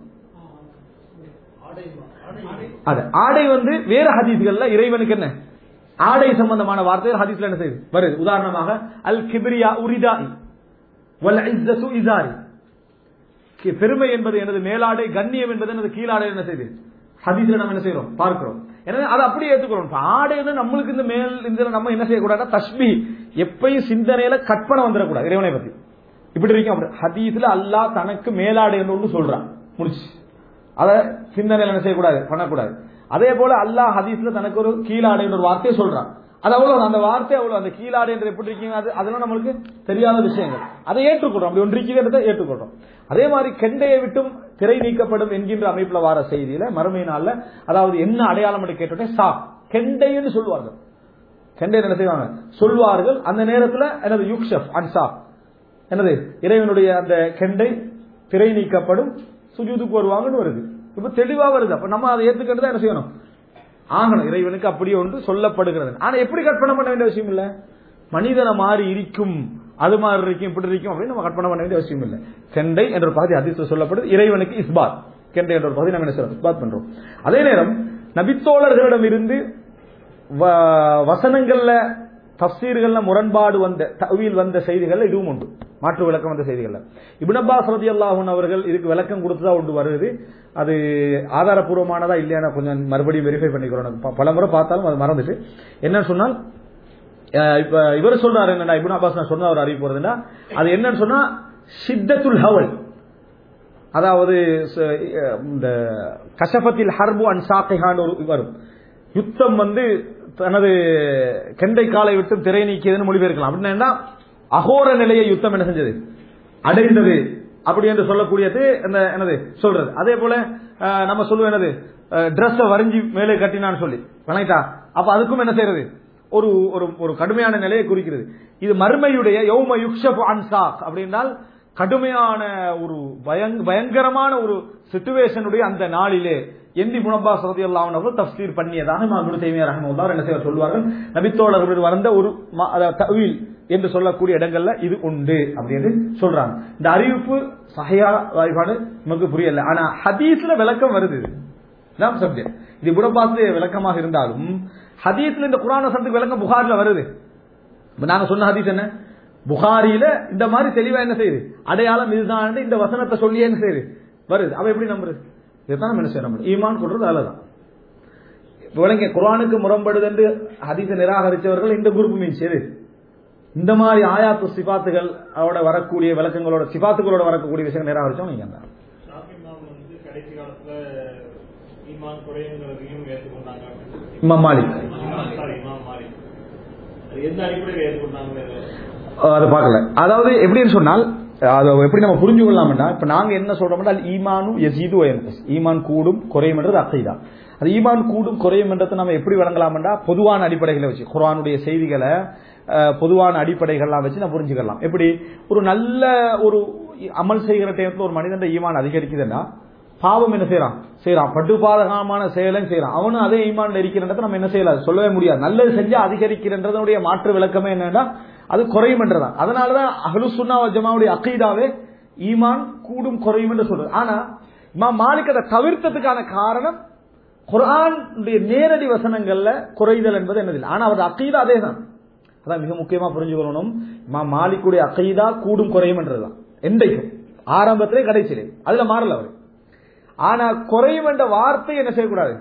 அது ஆடை வந்து வேற ஹதீஸ்கள்ல இறைவனுக்கு என்ன ஆடை சம்பந்தமான வார்த்தைகள் ஹதீஸ்ல என்ன செய்யுது வருது உதாரணமாக அல் கிபிரியா உரிதாய் வல் இஸ்ஸத்து இசாரி கி- பெருமை என்பது எனது மேலாடை கண்ணியம் என்பது எனது கீழாடை என்ன செய்யுது ஹதீஸ்ல நம்ம என்ன செய்யறோம் பார்க்கிறோம் எனவே அதை அப்படியே ஏத்துக்கிறோம் இப்ப ஆடை வந்து நம்மளுக்கு இந்த மேல் இந்த நம்ம என்ன செய்யக்கூடாது தஸ்பி எப்பயும் சிந்தனையில கற்பனை வந்துடக்கூடாது இறைவனை பத்தி இப்படி இருக்கும் அப்படி ஹதீஸ்ல அல்லாஹ் தனக்கு மேலாடை என்று ஒன்று சொல்றான் முடிச்சு அத சிந்தனையில என்ன செய்யக்கூடாது பண்ணக்கூடாது அதே போல அல்லாஹ் ஹதீஸ்ல தனக்கு ஒரு கீழாடை என்ற ஒரு வார்த்தையை சொல்றான் அது அவ்வளவு அந்த வார்த்தை அவ்வளவு அந்த கீழாடை என்று எப்படி இருக்கீங்க அது அதெல்லாம் நம்மளுக்கு தெரியாத விஷயங்கள் அதை ஏற்றுக்கொள்றோம் அப்படி ஒன்று இருக்கிறத ஏற்றுக்கொள்றோம் அதே மாதிரி கெண்டையை விட்டும் திரை நீக்கப்படும் என்கின்ற அமைப்புல வார செய்தியில மறுமை நாள்ல அதாவது என்ன அடையாளம் என்று கேட்டோடனே சா கெண்டைன்னு சொல்லுவார்கள் கெண்டை என்ன செய்வாங்க சொல்வார்கள் அந்த நேரத்துல எனது யுக்ஷப் அன்சா என்னது இறைவனுடைய அந்த கெண்டை திரை நீக்கப்படும் சுஜூதுக்கு வருவாங்கன்னு வருது இப்ப தெளிவா வருது அப்ப நம்ம அதை ஏத்துக்கிட்டு தான் என்ன செய்யணும் ஆகணும் இறைவனுக்கு அப்படியே ஒன்று சொல்லப்படுகிறது ஆனா எப்படி கற்பனை பண்ண வேண்டிய அவசியம் இல்ல மனிதனை மாறி இருக்கும் அது மாதிரி இருக்கும் இப்படி இருக்கும் அப்படின்னு நம்ம கற்பனை பண்ண வேண்டிய அவசியம் இல்லை கெண்டை என்ற ஒரு பகுதி அதிர்ஷ்டம் சொல்லப்படுது இறைவனுக்கு இஸ்பாத் கெண்டை என்ற ஒரு பகுதி நம்ம என்ன செய்யறோம் இஸ்பாத் பண்றோம் அதே நேரம் நபித்தோழர்களிடம் இருந்து வ- வசனங்கள்ல தப்சீர்கள்ல முரண்பாடு வந்த தவியில் வந்த செய்திகள் இதுவும் உண்டு மாற்று விளக்கம் வந்த செய்திகள்ல இப்னு அப்பாஸ் ரலியல்லாஹு அவர்கள் இதுக்கு விளக்கம் கொடுத்ததா ஒன்று வருது அது ஆதாரப்பூர்வமானதா இல்லையா கொஞ்சம் மறுபடியும் வெரிஃபை பண்ணிக்கிறோம் எனக்கு ப- பல முறை பார்த்தாலும் அது மறந்துச்சு என்னன்னு சொன்னால் அஹ் இப்ப இவர் சொல்றாரு என்னடா இப்னு அப்பாஸ் நான் சொன்ன ஒரு அறிவிப்பு வருதுன்னா அது என்னன்னு சொன்னா ஷித்தத்துல் ஹவல் அதாவது ச- அஹ் இந்த கஷபத்தில் ஹர்பு அன் சாக்கைஹான் ஒரு வரும் யுத்தம் வந்து தனது கெண்டை காலை விட்டு திரை நீக்கியதுன்னு மொழிபெயர்க்கலாம் அப்படின்னா அகோர நிலையை யுத்தம் என்ன செஞ்சது அடைந்தது அப்படி என்று சொல்லக்கூடியது அந்த என்னது சொல்றது அதே போல அஹ், நம்ம சொல்லுவோம் என்னது Dress வரைஞ்சி மேலே கட்டினான்னு சொல்லி வணங்கிட்டா அப்ப அதுக்கும் என்ன செய்யறது ஒரு ஒரு ஒரு கடுமையான நிலையை குறிக்கிறது இது மர்மையுடைய யௌம யுக்ஷபு அன்சாக் அப்படின்னால் கடுமையான ஒரு பயங்க- பயங்கரமான ஒரு சிச்சுவேஷனுடைய அந்த நாளிலே எந்தி முனப்பா சரதி அவர்கள் தப்சீர் பண்ணியதாக இமாம் தைமியா ரஹமுல்லா என்ன செய்வார் சொல்வார்கள் நபித்தோழர்கள் வந்த ஒரு ம- அதாவது தவில் என்று சொல்லக்கூடிய இடங்கள்ல இது உண்டு அப்படின்னு சொல்றாங்க இந்த அறிவிப்பு சஹையா வாய்ப்பாடு நமக்கு புரியல ஆனா ஹதீஸ்ல விளக்கம் வருது இது. இதான் சப்ஜெக்ட் இது புறப்பாத்து விளக்கமாக இருந்தாலும் ஹதீஸ்ல இந்த குரான் வசனத்துக்கு விளக்கம் புகார்ல வருது இப்ப நாங்க சொன்ன ஹதீஸ் என்ன புகாரியில இந்த மாதிரி தெளிவா என்ன செய்யுது அடையாளம் இதுதான் இந்த வசனத்தை சொல்லியே என்ன செய்யுது வருது அவ எப்படி நம்புறது இதுதான் நம்ம என்ன செய்ய நம்புறது ஈமான் கொள்றது அதுலதான் விளங்க குரானுக்கு முரண்படுது என்று ஹதீஸை நிராகரிச்சவர்கள் இந்த குரூப் மீன்ஸ் எது இந்த மாதிரி ஆயாத்து சிபாத்துகள் அவட வரக்கூடிய விளக்கங்களோட சிபாத்துகளோட வரக்கூடிய விஷயங்கள் நிராகரிச்சோம் நீங்க தான் ஷாஃபி இமாம் வந்து கடைசி காலத்துல ஈமான் குறையுங்கிறதையும் ஏற்றுக்கொண்டாங்க அப்படின்னு சொல்லி. இமாம் மாலிக் இமாம் sorry, இமாம் மாலிக். அது எந்த அடிப்படையில் ஏற்றுக்கொண்டாங்க அஹ் அது பார்க்கல அதாவது எப்படின்னு சொன்னால் அதை எப்படி நம்ம புரிஞ்சு கொள்ளலாம்னா இப்ப நாங்க என்ன சொல்றோம்னா ஈமானும் எசீது வயன்கஸ் ஈமான் கூடும் குறையும் என்றது அசைதா அது ஈமான் கூடும் குறையும் என்றதை நம்ம எப்படி வழங்கலாம்னா பொதுவான அடிப்படைகளை வச்சு குர்ஆனுடைய செய்திகளை அஹ், பொதுவான அடிப்படைகள்லாம் வச்சு நம்ம புரிஞ்சுக்கலாம் எப்படி ஒரு நல்ல ஒரு அமல் செய்கிற டைம்ல ஒரு மனிதன் ஈமான் அதிகரிக்குதுன்னா பாவம் என்ன செய்யறான் செய்யறான் பட்டுபாதகமான செயலையும் செய்யறான் அவனும் அதே ஈமான் இருக்கிறன்றதை நம்ம என்ன செய்யலாம் சொல்லவே முடியாது நல்லது செஞ்சா அதிகரிக்கிறன்றதனுடைய மாற்று விளக்கமே என்னன்னா அது குறையும் என்றதான் அதனாலதான் அஹ்லு சுன்னா வல் ஜமாவுடைய அக்கீதாவே ஈமான் கூடும் குறையும் என்று சொல்றது ஆனா இமாம் மாலிக் அதை தவிர்த்ததுக்கான காரணம் குர்ஆனுடைய நேரடி வசனங்கள்ல குறைதல் என்பது என்னதில்லை ஆனா அவரது அக்கீதா அதே தான் அதான் மிக முக்கியமா புரிஞ்சுக்கணும் இமாம் மாலிக்குடைய அக்கீதா கூடும் குறையும் என்றதுதான் என்றைக்கும் ஆரம்பத்திலே கடைசியிலே அதுல மாறல அவர் ஆனா குறையும் என்ற வார்த்தை என்ன செய்யக்கூடாது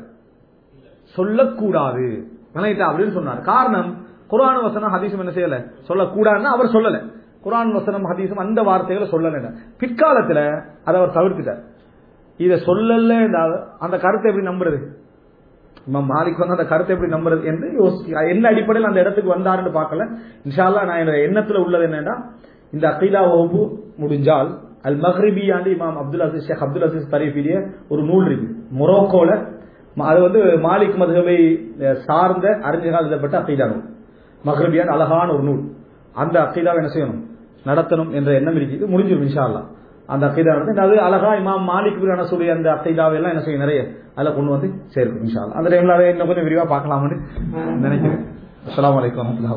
சொல்லக்கூடாது விளங்கிட்டா அப்படின்னு சொன்னார் காரணம் குர்ஆன் வசனம் ஹதீஸும் என்ன செய்யல சொல்லக்கூடாதுன்னு அவர் சொல்லல குர்ஆன் வசனம் ஹதீஸும் அந்த வார்த்தைகளை சொல்லல பிற்காலத்துல அதை அவர் தவிர்த்துட்டார் இத சொல்லல அந்த கருத்தை எப்படி நம்புறது இமாம் மாலிக் வந்து அந்த கருத்தை எப்படி நம்புறது என்று யோசிக்க என்ன அடிப்படையில் அந்த இடத்துக்கு வந்தாருன்னு பார்க்கல இன்ஷால்லா நான் என்னோட எண்ணத்துல உள்ளது என்னன்னா இந்த அகைதா வகுப்பு முடிஞ்சால் அல் மஹ்ரிபியாண்டு இமாம் அப்துல் அசீஸ் ஷேக் அப்துல் அசீஸ் தரீஃபிலேயே ஒரு நூல் இருக்கு மொரோக்கோல ம- அது வந்து மாலிக் மதுகபை அஹ், சார்ந்த அறிஞர்கள் எழுதப்பட்ட அக்கீதா நூல் மஹ்ரிபியான் அழகான ஒரு நூல் அந்த அக்கீதாவை என்ன செய்யணும் நடத்தணும் என்ற எண்ணம் இருக்குது முடிஞ்சிடும் இன்ஷா அல்லாஹ் அந்த அக்கீதா நடத்தி அது அழகா இமாம் மாலிக் பின் அனசுடைய அந்த அக்கீதாவை எல்லாம் என்ன செய்யும் நிறைய அதில் கொண்டு வந்து சேர்க்கும் இன்ஷா அல்லாஹ் அந்த டைம்ல அதை இன்னும் கொஞ்சம் விரிவா பார்க்கலாம்னு நினைக்கிறேன் அஸ்ஸலாமு அலைக்கும் வரஹ்மத்துல்லாஹி